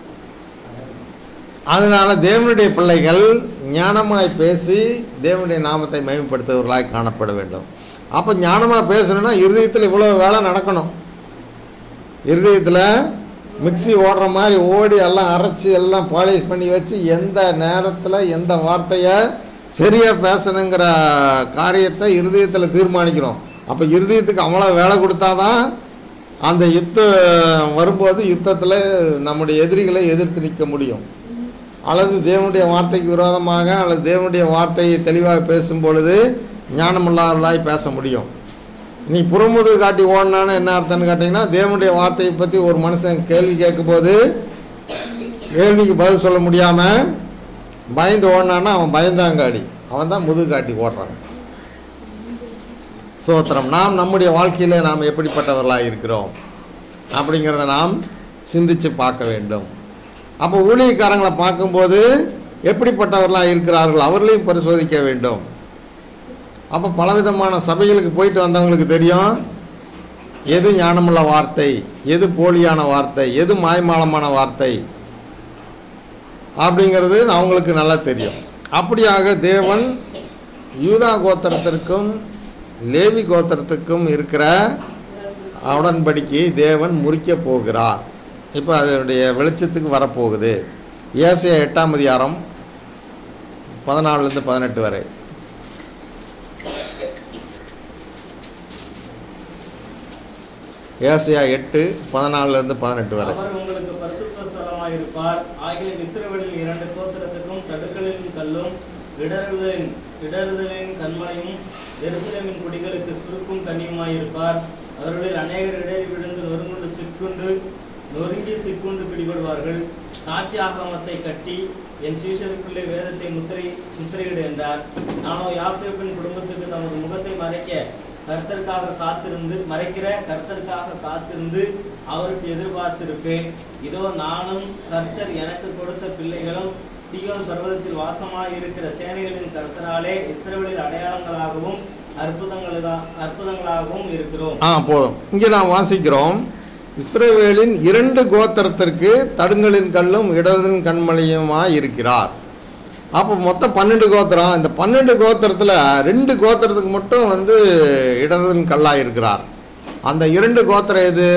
A: அதனால தேவனுடைய பிள்ளைகள் ஞானமாய் பேசி தேவனுடைய நாமத்தை மகிமைப்படுத்துவர்களாய் காணப்பட வேண்டும் அப்போ ஞானமாக பேசணும்னா இருதயத்தில் இவ்வளோ வேலை நடக்கணும் இருதயத்தில் மிக்ஸி ஓடுற மாதிரி ஓடி எல்லாம் அரைச்சி எல்லாம் பாலிஷ் பண்ணி வச்சு எந்த நேரத்தில் எந்த வார்த்தையை சரியாக பேசணுங்கிற காரியத்தை இருதயத்தில் தீர்மானிக்கிறோம் அப்போ இருதயத்துக்கு அவ்வளோ வேலை கொடுத்தாதான் அந்த யுத்தம் வரும்போது யுத்தத்தில் நம்முடைய எதிரிகளை எதிர்த்து நிற்க முடியும் அல்லது தேவனுடைய வார்த்தைக்கு விரோதமாக அல்லது தேவனுடைய வார்த்தையை தெளிவாக பேசும் பொழுது ஞானமில்லாதவர்களாய் பேச முடியும் நீ புறமுது காட்டி ஓடினான்னு என்ன அர்த்தம்னு கேட்டிங்கன்னா தேவனுடைய வார்த்தையை பற்றி ஒரு மனுஷன் கேள்வி கேட்கும்போது கேள்விக்கு பதில் சொல்ல முடியாமல் பயந்து ஓடினான்னா அவன் பயந்தாங்காடி அவன் தான் முதுகு காட்டி ஓடுறான் சோத்திரம் நாம் நம்முடைய வாழ்க்கையில் நாம் எப்படிப்பட்டவர்களாக இருக்கிறோம் அப்படிங்கிறத நாம் சிந்தித்து பார்க்க வேண்டும் அப்போ ஊழியக்காரங்களை பார்க்கும்போது எப்படிப்பட்டவர்களாக இருக்கிறார்கள் அவர்களையும் பரிசோதிக்க வேண்டும் அப்போ பலவிதமான சபைகளுக்கு போயிட்டு வந்தவங்களுக்கு தெரியும் எது ஞானமுள்ள வார்த்தை எது போலியான வார்த்தை எது மாய்மாலமான வார்த்தை அப்படிங்கிறது அவங்களுக்கு நல்லா தெரியும் அப்படியாக தேவன் யூதா கோத்திரத்திற்கும் லேவி கோத்திரத்துக்கும் இருக்கிற உடன்படிக்கையை தேவன் முறிக்கப் போகிறார் இப்போ அதனுடைய வெளிச்சத்துக்கு வரப்போகுது ஏசியா எட்டாம் அதிகாரம் பதினாலுலேருந்து பதினெட்டு வரை ஏசியா எட்டு பதினாலுலேருந்து பதினெட்டு வரை
D: அவர் உங்களுக்கு பரிசுத்த ஸ்தலமாயிருப்பார் ஆகிய இஸ்ரவேலில் இரண்டு கோத்திரத்துக்கும் தடுக்கலின் கல்லும் இடறுதலின் இடறுதலின் கண்மலையும் எருசலேமின் குடிகளுக்கு சுருக்கும் கண்ணியுமாயிருப்பார் அவர்களில் அநேகர் இடறி விழுந்து நொறுங்குண்டு சிக்குண்டு நொறுங்கி சிக்குண்டு பிடிபடுவார்கள் சாட்சி ஆகமத்தை கட்டி என் சீஷருக்குள்ளே வேதத்தை முத்திரை முத்திரையிடு என்றார் நானோ யாக்கோபின் குடும்பத்துக்கு தமது முகத்தை மறைக்க கர்த்தருக்காக காத்திருந்து மறைக்கிற கர்த்தருக்காக காத்திருந்து அவருக்கு எதிர்பார்த்திருப்பேன் இதோ நானும் கர்த்தர் எனக்கு கொடுத்த பிள்ளைகளும் சீயோன் பர்வதத்தில் வாசமாய் இருக்கிற சேனைகளின் கர்த்தராலே இஸ்ரவேலில் அடையாளங்களாகவும் அற்புதங்களா அற்புதங்களாகவும் இருக்கிறோம்
A: ஆ போதும் இங்கே நாம் வாசிக்கிறோம் இஸ்ரவேலின் இரண்டு கோத்திரத்திற்கு தடுங்களின் கல்லும் இடரின் கண்மலையுமாய் இருக்கிறார் அப்போ மொத்தம் பன்னெண்டு கோத்திரம் இந்த பன்னெண்டு கோத்திரத்தில் ரெண்டு கோத்திரத்துக்கு மட்டும் வந்து இடரின் கல்லாக இருக்கிறார் அந்த இரண்டு கோத்திரம் எது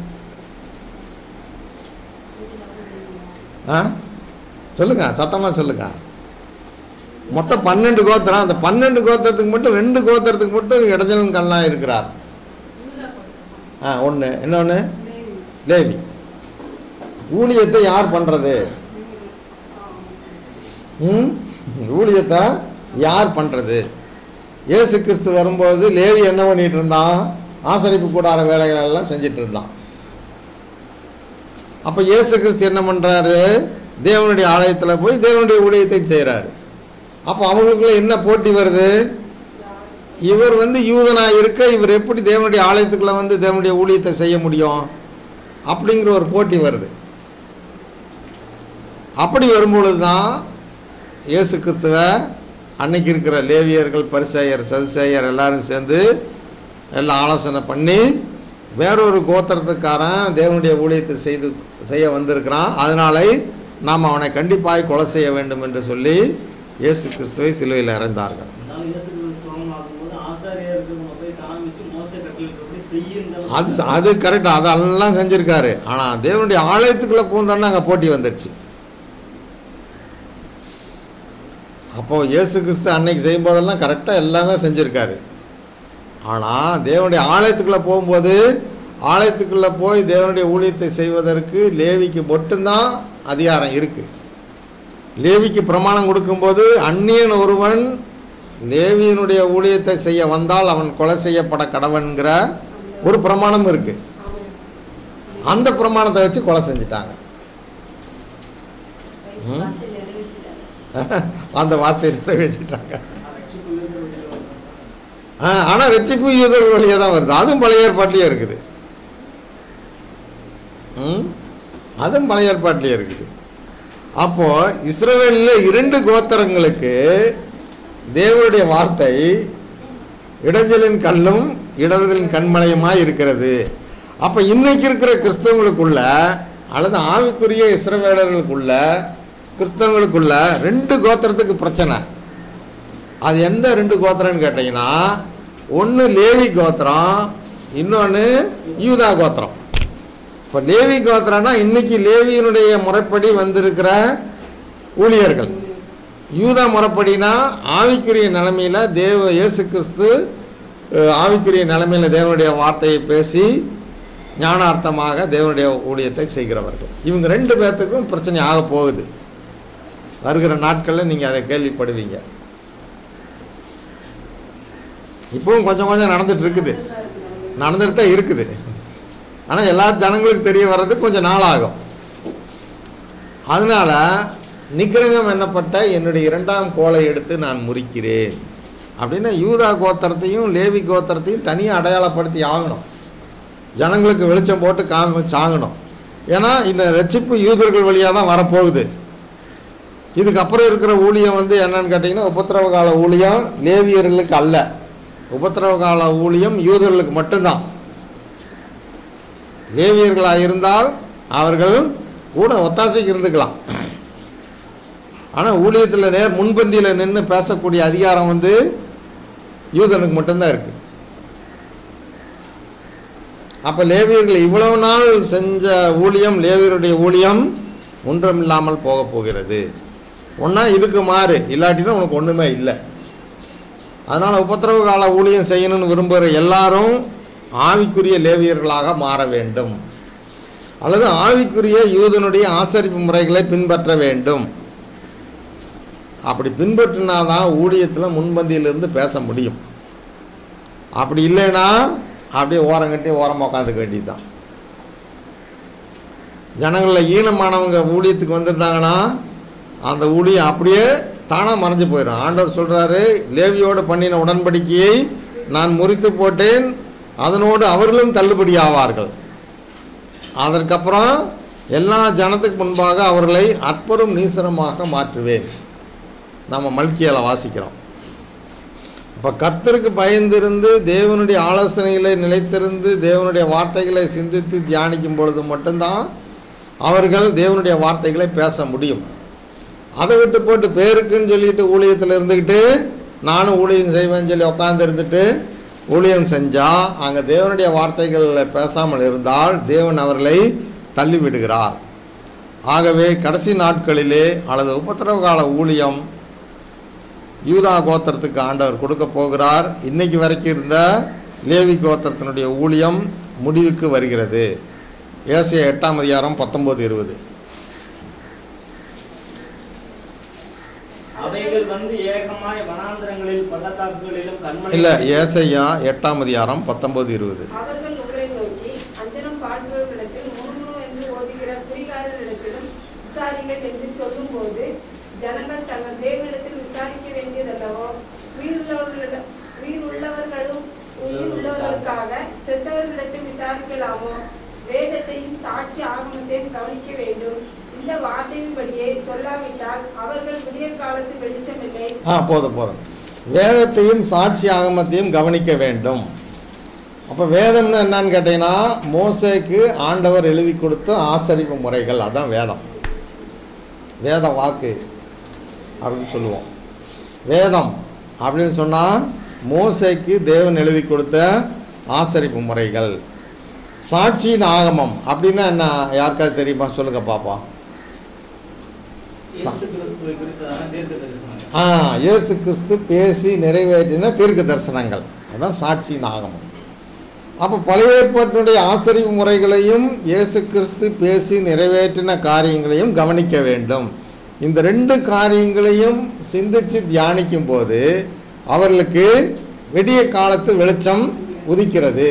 A: ஆ சொல்லுங்க சத்தமாக சொல்லுங்க மொத்தம் பன்னெண்டு கோத்திரம் அந்த பன்னெண்டு கோத்திரத்துக்கு மட்டும் ரெண்டு கோத்திரத்துக்கு மட்டும் இடஜலன் கல்லாக இருக்கிறார்
B: யூதா கோத்திரம்.
A: ஆ ஒன்று இன்னொன்று லேவி ஊழியத்தை யார் பண்ணுறது ம் ஊழியத்தை யார் பண்ணுறது இயேசு கிறிஸ்து வரும்பொழுது லேவி என்ன பண்ணிட்டு இருந்தான் ஆசரிப்பு கூடார வேலைகள் எல்லாம் செஞ்சிட்டு இருந்தான் அப்போ இயேசு கிறிஸ்து என்ன பண்ணுறாரு தேவனுடைய ஆலயத்தில் போய் தேவனுடைய ஊழியத்தை செய்கிறாரு அப்போ அவங்களுக்குள்ள என்ன போட்டி வருது இவர் வந்து யூதனாக இருக்க இவர் எப்படி தேவனுடைய ஆலயத்துக்குள்ள வந்து தேவனுடைய ஊழியத்தை செய்ய முடியும் அப்படிங்கிற ஒரு போட்டி வருது அப்படி வரும்பொழுது தான் இயேசு கிறிஸ்துவ அன்னைக்கு இருக்கிற லேவியர்கள் பரிசேயர் சதுசேயர் எல்லாரும் சேர்ந்து எல்லாம் ஆலோசனை பண்ணி வேறொரு கோத்திரத்துக்காரன் தேவனுடைய ஊழியத்தை செய்து செய்ய வந்திருக்கிறான் அதனால நாம் அவனை கண்டிப்பாய் கொலை செய்ய வேண்டும் என்று சொல்லி இயேசு கிறிஸ்துவை சிலுவையில் இறந்தார்கள்
D: இருந்தாலும் இயேசு கிறிஸ்து சுகமாக்கும் போது ஆசாரியருக்கு நம்ம போய் காமிச்சு மோச கட்டளைப்படி செய்யுந்த
A: அது அது கரெக்ட் அதெல்லாம் செஞ்சுருக்காரு ஆனால் தேவனுடைய ஆலயத்துக்குள்ளே பூந்தோன்னா அங்கே போட்டி வந்துடுச்சு அப்போது இயேசு கிறிஸ்து அன்னைக்கு செய்யும்போதெல்லாம் கரெக்டாக எல்லாமே செஞ்சுருக்காரு ஆனால் தேவனுடைய ஆலயத்துக்குள்ளே போகும்போது ஆலயத்துக்குள்ளே போய் தேவனுடைய ஊழியத்தை செய்வதற்கு லேவிக்கு மட்டும்தான் அதிகாரம் இருக்குது லேவிக்கு பிரமாணம் கொடுக்கும்போது அந்நியன் ஒருவன் லேவியினுடைய ஊழியத்தை செய்ய வந்தால் அவன் கொலை செய்யப்பட கடவன்கிற ஒரு பிரமாணம் இருக்கு அந்த பிரமாணத்தை வச்சு கொலை செஞ்சிட்டாங்க ம்? அந்த வார்த்தையை நிறைவேற்றிட்டாங்க ஆ, ஆனா ரட்சிப்பு யூதர் வழியாக தான் வருது அதுவும் பழைய ஏற்பாட்டிலேயே இருக்குது ம் அதுவும் பழைய ஏற்பாட்டிலேயே இருக்குது அப்போ இஸ்ரவேலில் இரண்டு கோத்திரங்களுக்கு தேவனுடைய வார்த்தை இடைஞ்சலின் கல்லும் இடறுதலின் கண்மலையுமாய் இருக்கிறது அப்போ இன்னைக்கு இருக்கிற கிறிஸ்தவங்களுக்குள்ள அல்லது ஆவிக்குரிய இஸ்ரவேலர்களுக்குள்ள கிறிஸ்தவங்களுக்குள்ள ரெண்டு கோத்திரத்துக்கு பிரச்சனை அது எந்த ரெண்டு கோத்திரம்னு கேட்டிங்கன்னா ஒன்று லேவி கோத்திரம் இன்னொன்று யூதா கோத்திரம் இப்போ லேவி கோத்திரம்னா இன்னைக்கு லேவியினுடைய முறைப்படி வந்திருக்கிற ஊழியர்கள் யூதா முறைப்படினா ஆவிக்குரிய நிலைமையில் தேவ இயேசு கிறிஸ்து அஹ், ஆவிக்குரிய நிலைமையில் தேவனுடைய வார்த்தையை பேசி ஞானார்த்தமாக தேவனுடைய ஊழியத்தை செய்கிறவர்கள் இவங்க ரெண்டு பேர்த்துக்கும் பிரச்சனை ஆக போகுது வருகிற நாட்களில் நீங்கள் அதை கேள்விப்படுவீங்க இப்பவும் கொஞ்சம் கொஞ்சம் நடந்துட்டு இருக்குது நடந்துட்டு தான் இருக்குது ஆனால் எல்லா ஜனங்களுக்கு தெரிய வர்றதுக்கு கொஞ்சம் நாள் ஆகும் அதனால் நிக்கிரகம் என்னப்பட்ட என்னுடைய இரண்டாம் கோலை எடுத்து நான் முறிக்கிறேன் அப்படின்னா யூதா கோத்திரத்தையும் லேவி கோத்திரத்தையும் தனியாக அடையாளப்படுத்தி ஆகணும் ஜனங்களுக்கு வெளிச்சம் போட்டு காமிச்சு ஆகணும் ஏன்னா இந்த ரட்சிப்பு யூதர்கள் வழியாக தான் வரப்போகுது இதுக்கப்புறம் இருக்கிற ஊழியம் வந்து என்னன்னு கேட்டிங்கன்னா உபத்திரவ கால ஊழியம் லேவியர்களுக்கு அல்ல உபத்திரவ கால ஊழியம் யூதர்களுக்கு மட்டும்தான் லேவியர்களாக இருந்தால் அவர்கள் கூட ஒத்தாசைக்கு இருந்துக்கலாம் ஆனால் ஊழியத்தில் நேர் முன்பந்தியில் நின்று பேசக்கூடிய அதிகாரம் வந்து யூதனுக்கு மட்டும்தான் இருக்குது அப்போ லேவியர்கள் இவ்வளவு நாள் செஞ்ச ஊழியம் லேவியருடைய ஊழியம் ஒன்றுமில்லாமல் போக போகிறது ஒன்றா இதுக்கு மாறு இல்லாட்டினா உனக்கு ஒன்றுமே இல்லை அதனால் உபத்திரவ கால ஊழியம் செய்யணும்னு விரும்புகிற எல்லாரும் ஆவிக்குரிய லேவியர்களாக மாற வேண்டும் அல்லது ஆவிக்குரிய யூதனுடைய ஆசரிப்பு முறைகளை பின்பற்ற வேண்டும் அப்படி பின்பற்றினாதான் ஊழியத்தில் முன்பந்தியிலிருந்து பேச முடியும் அப்படி இல்லைன்னா அப்படியே ஓரங்கட்டி ஓரமாக உட்காந்துக்க வேண்டியதுதான் ஜனங்களில் ஈனமானவங்க ஊழியத்துக்கு வந்திருந்தாங்கன்னா அந்த ஊழியம் அப்படியே தானாக மறைஞ்சு போயிடும் ஆண்டவர் சொல்கிறாரு லேவியோடு பண்ணின உடன்படிக்கையை நான் முறித்து போட்டேன் அதனோடு அவர்களும் தள்ளுபடி ஆவார்கள் அதற்கப்புறம் எல்லா ஜனத்துக்கு முன்பாக அவர்களை அற்பரும் நீசரமாக மாற்றுவேன் நம்ம மல்கியால வாசிக்கிறோம் இப்போ கர்த்தருக்கு பயந்திருந்து தேவனுடைய ஆலோசனைகளை நிலைத்திருந்து தேவனுடைய வார்த்தைகளை சிந்தித்து தியானிக்கும் பொழுது மட்டும்தான் அவர்கள் தேவனுடைய வார்த்தைகளை பேச முடியும் அதை விட்டு போட்டு பேருக்குன்னு சொல்லிட்டு ஊழியத்தில் இருந்துக்கிட்டு நானும் ஊழியம் செய்வேன்னு சொல்லி உட்காந்து இருந்துட்டு ஊழியம் செஞ்சால் அங்கே தேவனுடைய வார்த்தைகளில் பேசாமல் இருந்தால் தேவன் அவர்களை தள்ளி விடுகிறார் ஆகவே கடைசி நாட்களிலே அல்லது உபத்திரவ கால ஊழியம் யூதா கோத்திரத்துக்கு ஆண்டவர் கொடுக்க போகிறார் இன்னைக்கு வரைக்கும் இருந்த லேவி கோத்திரத்தினுடைய ஊழியம் முடிவுக்கு வருகிறது ஏசிய எட்டாம் அதிகாரம் பத்தொம்போது இருபது
D: அவைகள் வந்து ஏகமாய் வனாந்திரங்களில் பள்ளத்தாக்குகளிலும் கண்மலை
A: இல்லை ஏசையா எட்டாம் அதிகாரம் பத்தொம்போது இருபது
C: அவர்கள் உங்களை நோக்கி அஞ்சனம் பாடுபவர்களிடத்தில் முருனோ என்று ஓதுகிற குடிகாரர்களிடத்திலும் விசாரிங்கள் என்று சொல்லும்போது ஜனங்கள் தங்கள் தேவனிடத்தில் விசாரிக்க வேண்டியதல்லவோ உயிருள்ளவர்களிடம் உயிருள்ளவர்களும் உயிருள்ளவர்களுக்காக செத்தவர்களிடத்தில் விசாரிக்கலாமோ வேதத்தையும் சாட்சி ஆகமத்தையும் கவனிக்க வேண்டும் இந்த வார்த்தையின்படியே சொல்லாவிட்டால் அவர்கள் விடியற் காலத்து வெளிச்சமில்லை
A: ஆ போதும் போதும் வேதத்தையும் சாட்சி ஆகமத்தையும் கவனிக்க வேண்டும் அப்போ வேதம்னு என்னன்னு கேட்டீங்கன்னா மோசேக்கு ஆண்டவர் எழுதி கொடுத்த ஆசரிப்பு முறைகள் அதான் வேதம் வேத வாக்கு அப்படின்னு சொல்லுவோம் வேதம் அப்படின்னு சொன்னால் மோசேக்கு தேவன் எழுதி கொடுத்த ஆசரிப்பு முறைகள் சாட்சியின் ஆகமம் அப்படின்னா என்ன யாருக்காவது தெரியுமா சொல்லுங்க பாப்பா
E: இயேசு கிறிஸ்துவை குறித்ததான தீர்க்க தரிசனங்கள்
A: ஆ இயேசு கிறிஸ்து பேசி நிறைவேற்றின தீர்க்க தரிசனங்கள் அதான் சாட்சியின் ஆகமம் அப்போ பழைய ஏற்பாட்டினுடைய ஆசரிப்பு முறைகளையும் இயேசு கிறிஸ்து பேசி நிறைவேற்றின காரியங்களையும் கவனிக்க வேண்டும் இந்த ரெண்டு காரியங்களையும் சிந்திச்சு தியானிக்கும் போது அவர்களுக்கு விடிய காலத்து வெளிச்சம் உதிக்கிறது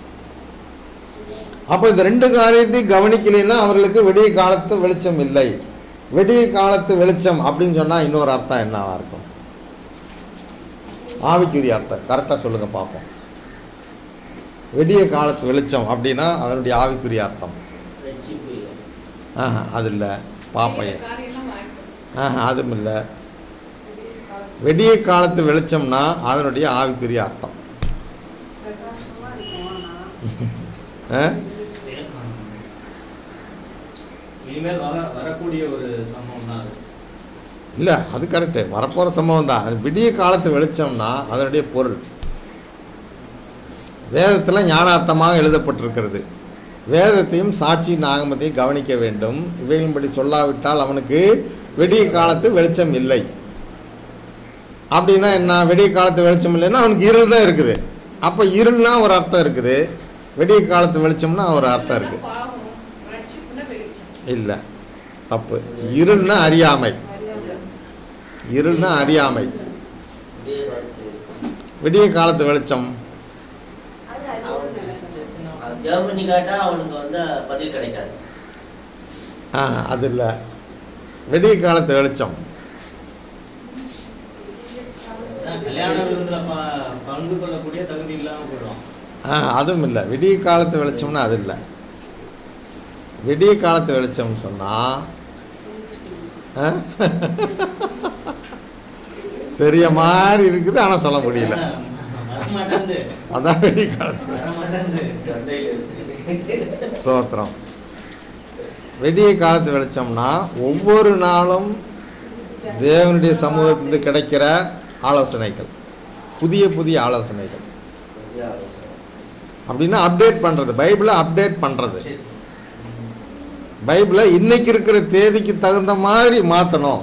A: அப்போ இந்த ரெண்டு காரியத்தையும் கவனிக்கலைன்னா அவர்களுக்கு விடிய காலத்து வெளிச்சம் இல்லை விடிய காலத்து வெளிச்சம் அப்படின்னு சொன்னால் இன்னொரு அர்த்தம் என்னவா இருக்கும் ஆவிக்குரிய அர்த்தம் கரெக்டாக சொல்லுங்கள் பார்ப்போம் விடிய காலத்து வெளிச்சம் அப்படின்னா அதனுடைய ஆவிக்குரிய அர்த்தம்
E: ரட்சிப்பு இல்லை.
A: ஆஹா அது இல்லை பாப்பையன்
B: காரியம்லாம் வாய்ப்பு
A: ஆஹா அதுவும் இல்லை விடிய காலத்து வெளிச்சம்னா அதனுடைய ஆவிக்குரிய அர்த்தம்
C: பிரகாசமா இருக்கும் ஆனா
A: ஆ?
E: இனிமேல் வர வரக்கூடிய ஒரு சம்பவம் தான் அது
A: இல்லை அது கரெக்டு வரப்போகிற சம்பவம் தான் விடிய காலத்து வெளிச்சம்னா அதனுடைய பொருள் வேதத்தில் ஞானார்த்தமாக எழுதப்பட்டிருக்கிறது வேதத்தையும் சாட்சி நாகமத்தையும் கவனிக்க வேண்டும் இவைகளின்படி சொல்லாவிட்டால் அவனுக்கு விடிய காலத்து வெளிச்சம் இல்லை அப்படின்னா என்ன விடிய காலத்து வெளிச்சம் இல்லைன்னா அவனுக்கு இருள் தான் இருக்குது அப்போ இருள்னா ஒரு அர்த்தம் இருக்குது விடிய காலத்து வெளிச்சம்னா ஒரு அர்த்தம் இருக்குது
B: பாவம் ரட்சிப்புனா வெளிச்சம்
A: இல்லை தப்பு இருள்னா அறியாமை இருள்னா அறியாமை
E: இதே வார்த்தை
A: விடிய காலத்து வெளிச்சம்
C: அது அறிவு நினைக்கிறேன்.
E: அது ஜெபம் பண்ணி காட்டா அவனுக்கு வந்து பதில் கிடைக்காது
A: ஆ அது இல்லை வெடிய காலத்து வெளிச்சம்
E: அதான் கல்யாண விருந்துல ப- பங்கு கொள்ளக்கூடிய தகுதி இல்லாம போயிடும்
A: ஆ அதுவும் இல்லை விடிய காலத்து வெளிச்சம்னா அது இல்லை விடிய காலத்து வெளிச்சம்னு சொன்னால் தெரிய மாதிரி இருக்குது ஆனால் சொல்ல முடியல
E: வர மாட்டேங்குது
A: அதான் விடிய காலத்து
E: வர மாட்டேங்குது
F: சண்டையில் இருக்கு
A: சோத்திரம் விடிய காலத்து வெளிச்சம்னா ஒவ்வொரு நாளும் தேவனுடைய சமூகத்திலிருந்து கிடைக்கிற ஆலோசனைகள் புதிய புதிய ஆலோசனைகள்
F: பெரிய அவசரம்
A: அப்படின்னா அப்டேட் பண்ணுறது பைபிளை அப்டேட் பண்ணுறது
E: சரி.
A: பைபிளை இன்னைக்கு இருக்கிற தேதிக்கு தகுந்த மாதிரி மாற்றணும்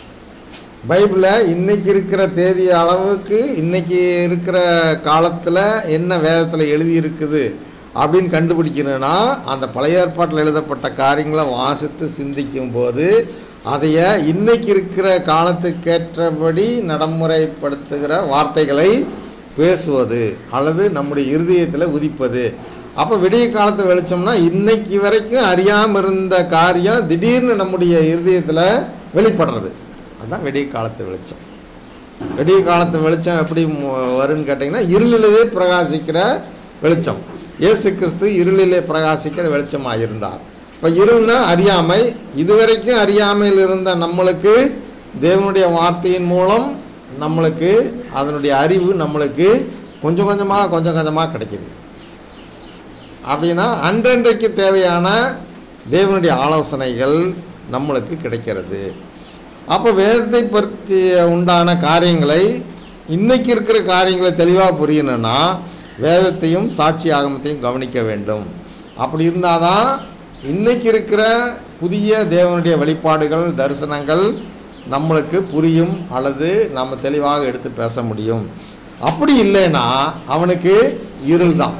A: பைபிளை இன்னைக்கு இருக்கிற தேதி அளவுக்கு இன்னைக்கு இருக்கிற காலத்தில் என்ன வேதத்தில் எழுதி இருக்குது அப்படின்னு கண்டுபிடிக்கணும்னா அந்த பழைய ஏற்பாட்டில் எழுதப்பட்ட காரியங்களை வாசித்து சிந்திக்கும் போது அதைய இன்னைக்கு இருக்கிற காலத்துக்கேற்றபடி நடைமுறைப்படுத்துகிற வார்த்தைகளை பேசுவது அல்லது நம்முடைய இருதயத்தில் உதிப்பது அப்போ விடிய காலத்து வெளிச்சம்னா இன்னைக்கு வரைக்கும் அறியாமல் இருந்த காரியம் திடீர்னு நம்முடைய இருதயத்தில் வெளிப்படுறது அதுதான் விடிய காலத்து வெளிச்சம் விடிய காலத்து வெளிச்சம் எப்படி மு- வரும்னு கேட்டிங்கன்னா இருளிலே பிரகாசிக்கிற வெளிச்சம் இயேசு கிறிஸ்து இருளிலே பிரகாசிக்கிற வெளிச்சமாக இருந்தார் இப்போ இருள்னா அறியாமை இதுவரைக்கும் அறியாமையில் இருந்த நம்மளுக்கு தேவனுடைய வார்த்தையின் மூலம் நம்மளுக்கு அதனுடைய அறிவு நம்மளுக்கு கொஞ்சம் கொஞ்சமாக கொஞ்சம் கொஞ்சமாக கிடைக்குது அப்படின்னா அன்றன்றைக்கு தேவையான தேவனுடைய ஆலோசனைகள் நம்மளுக்கு கிடைக்கிறது அப்போ வேதத்தை பற்றி உண்டான காரியங்களை இன்னைக்கு இருக்கிற காரியங்களை தெளிவாக புரியணும்னா வேதத்தையும் சாட்சி ஆகமத்தையும் கவனிக்க வேண்டும் அப்படி இருந்தால் தான் இன்னைக்கு இருக்கிற புதிய தேவனுடைய வெளிப்பாடுகள் தரிசனங்கள் நம்மளுக்கு புரியும் அல்லது நம்ம தெளிவாக எடுத்து பேச முடியும் அப்படி இல்லைன்னா அவனுக்கு இருள் தான்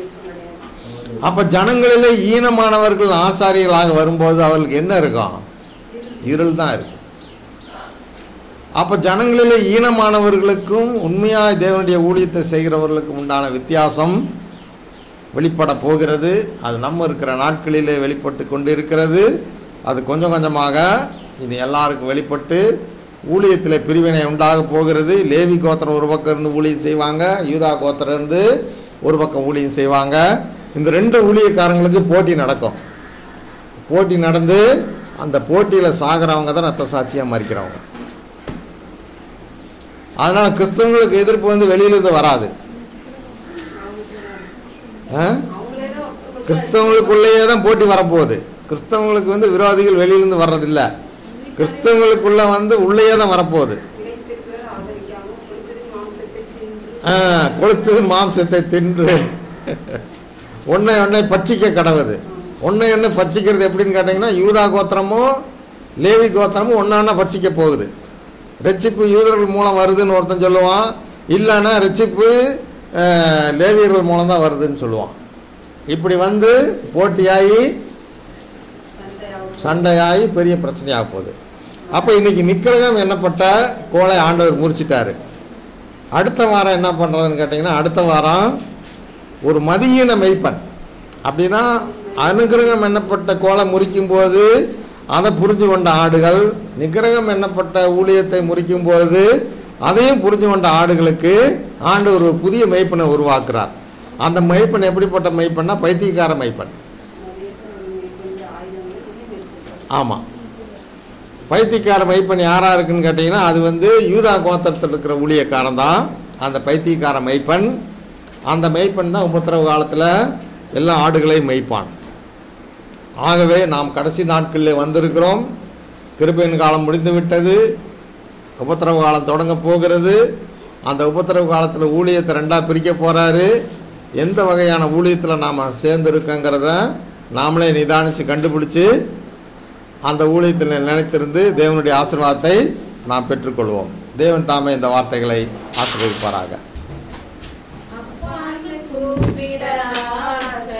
A: அப்போ ஜனங்களிலே ஈனமானவர்கள் ஆசாரியர்களாக வரும்போது அவர்களுக்கு என்ன இருக்கும் இருள் தான் இருக்கும் அப்போ ஜனங்களிலே ஈனமானவர்களுக்கும் உண்மையாக தேவனுடைய ஊழியத்தை செய்கிறவர்களுக்கும் உண்டான வித்தியாசம் வெளிப்பட போகிறது அது நம்ம இருக்கிற நாட்களிலே வெளிப்பட்டு கொண்டு இருக்கிறது அது கொஞ்சம் கொஞ்சமாக இனி எல்லாருக்கும் வெளிப்பட்டு ஊழியத்தில் பிரிவினை உண்டாக போகிறது லேவி கோத்திரம் ஒரு பக்கம் இருந்து ஊழியம் செய்வாங்க யூதா கோத்திரம் இருந்து ஒரு பக்கம் ஊழியம் செய்வாங்க இந்த ரெண்டு ஊழியக்காரங்களுக்கு போட்டி நடக்கும் போட்டி நடந்து அந்த போட்டியில் சாகிறவங்க தான் ரத்த சாட்சியாக மறிக்கிறவங்க அதனால் கிறிஸ்தவங்களுக்கு எதிர்ப்பு வந்து வெளியிலிருந்து வராது ஆ
C: அவங்களே தான் ஒத்துக்கொள்றாங்க.
A: கிறிஸ்தவங்களுக்குள்ளேயே தான் போட்டி வரப்போகுது கிறிஸ்தவங்களுக்கு வந்து விரோதிகள் வெளியிலிருந்து வர்றதில்ல கிறிஸ்தவங்களுக்குள்ள வந்து உள்ளேயே தான் வரப்போகுது
C: இணைத்திருக்கிற ஆதரிக்காமல் கொடுத்தது மாம்சத்தை தின்று
A: ஆ, கொளுத்தது மாம்சத்தை தின்று ஒன்றை ஒன்றை பட்சிக்க கடவுது ஒன்றை ஒன்று பட்சிக்கிறது எப்படின்னு கேட்டிங்கன்னா யூதா கோத்திரமும் லேவி கோத்திரமும் ஒன்றா ஒன்றா பட்சிக்க போகுது ரட்சிப்பு யூதர்கள் மூலம் வருதுன்னு ஒருத்தன் சொல்லுவான் இல்லைன்னா ரட்சிப்பு அஹ், லேவியர்கள் மூலம் தான் வருதுன்னு சொல்லுவான் இப்படி வந்து போட்டியாகி
C: சண்டையாகும்
A: சண்டையாகி பெரிய பிரச்சனையாக போகுது அப்போ இன்னைக்கு நிக்கிரகம் என்னப்பட்ட கோலை ஆண்டவர் முறிச்சிட்டாரு அடுத்த வாரம் என்ன பண்ணுறதுன்னு கேட்டிங்கன்னா அடுத்த வாரம் ஒரு மதியீன மெய்ப்பன் அப்படின்னா அனுகிரகம் என்னப்பட்ட கோலை முறிக்கும் போது அதை புரிஞ்சு கொண்ட ஆடுகள் நிகிரகம் என்னப்பட்ட ஊழியத்தை முறிக்கும் போது அதையும் புரிஞ்சு கொண்ட ஆடுகளுக்கு ஆண்டவர் ஒரு புதிய மெய்ப்பனை உருவாக்குறார் அந்த மெய்ப்பன் எப்படிப்பட்ட மெய்ப்பன்னா பைத்தியக்கார மெய்ப்பன்
C: கொஞ்சம் ஆயுதங்கள்
A: ஆமாம் பைத்தியக்கார மைப்பன் யாராக இருக்குன்னு கேட்டிங்கன்னா அது வந்து யூதா கோத்திரத்தில் இருக்கிற ஊழியக்காரன் தான் அந்த பைத்தியக்கார மைப்பன் அந்த மெய்ப்பன் தான் உபத்திரவ காலத்தில் எல்லா ஆடுகளையும் மேய்ப்பான் ஆகவே நாம் கடைசி நாட்களில் வந்திருக்கிறோம் கிருபையின் காலம் முடிந்து விட்டது உபத்திரவ காலம் தொடங்க போகிறது அந்த உபத்திரவ காலத்தில் ஊழியத்தை ரெண்டாக பிரிக்க போகிறாரு எந்த வகையான ஊழியத்தில் நாம் சேர்ந்துருக்கோங்கிறத நாமளே நிதானித்து கண்டுபிடிச்சி அந்த ஊழியத்தில் நினைத்திருந்து தேவனுடைய ஆசீர்வாதத்தை நாம் பெற்றுக்கொள்வோம் தேவன் தாமே இந்த வார்த்தைகளை ஆசீர்வதிப்பாராக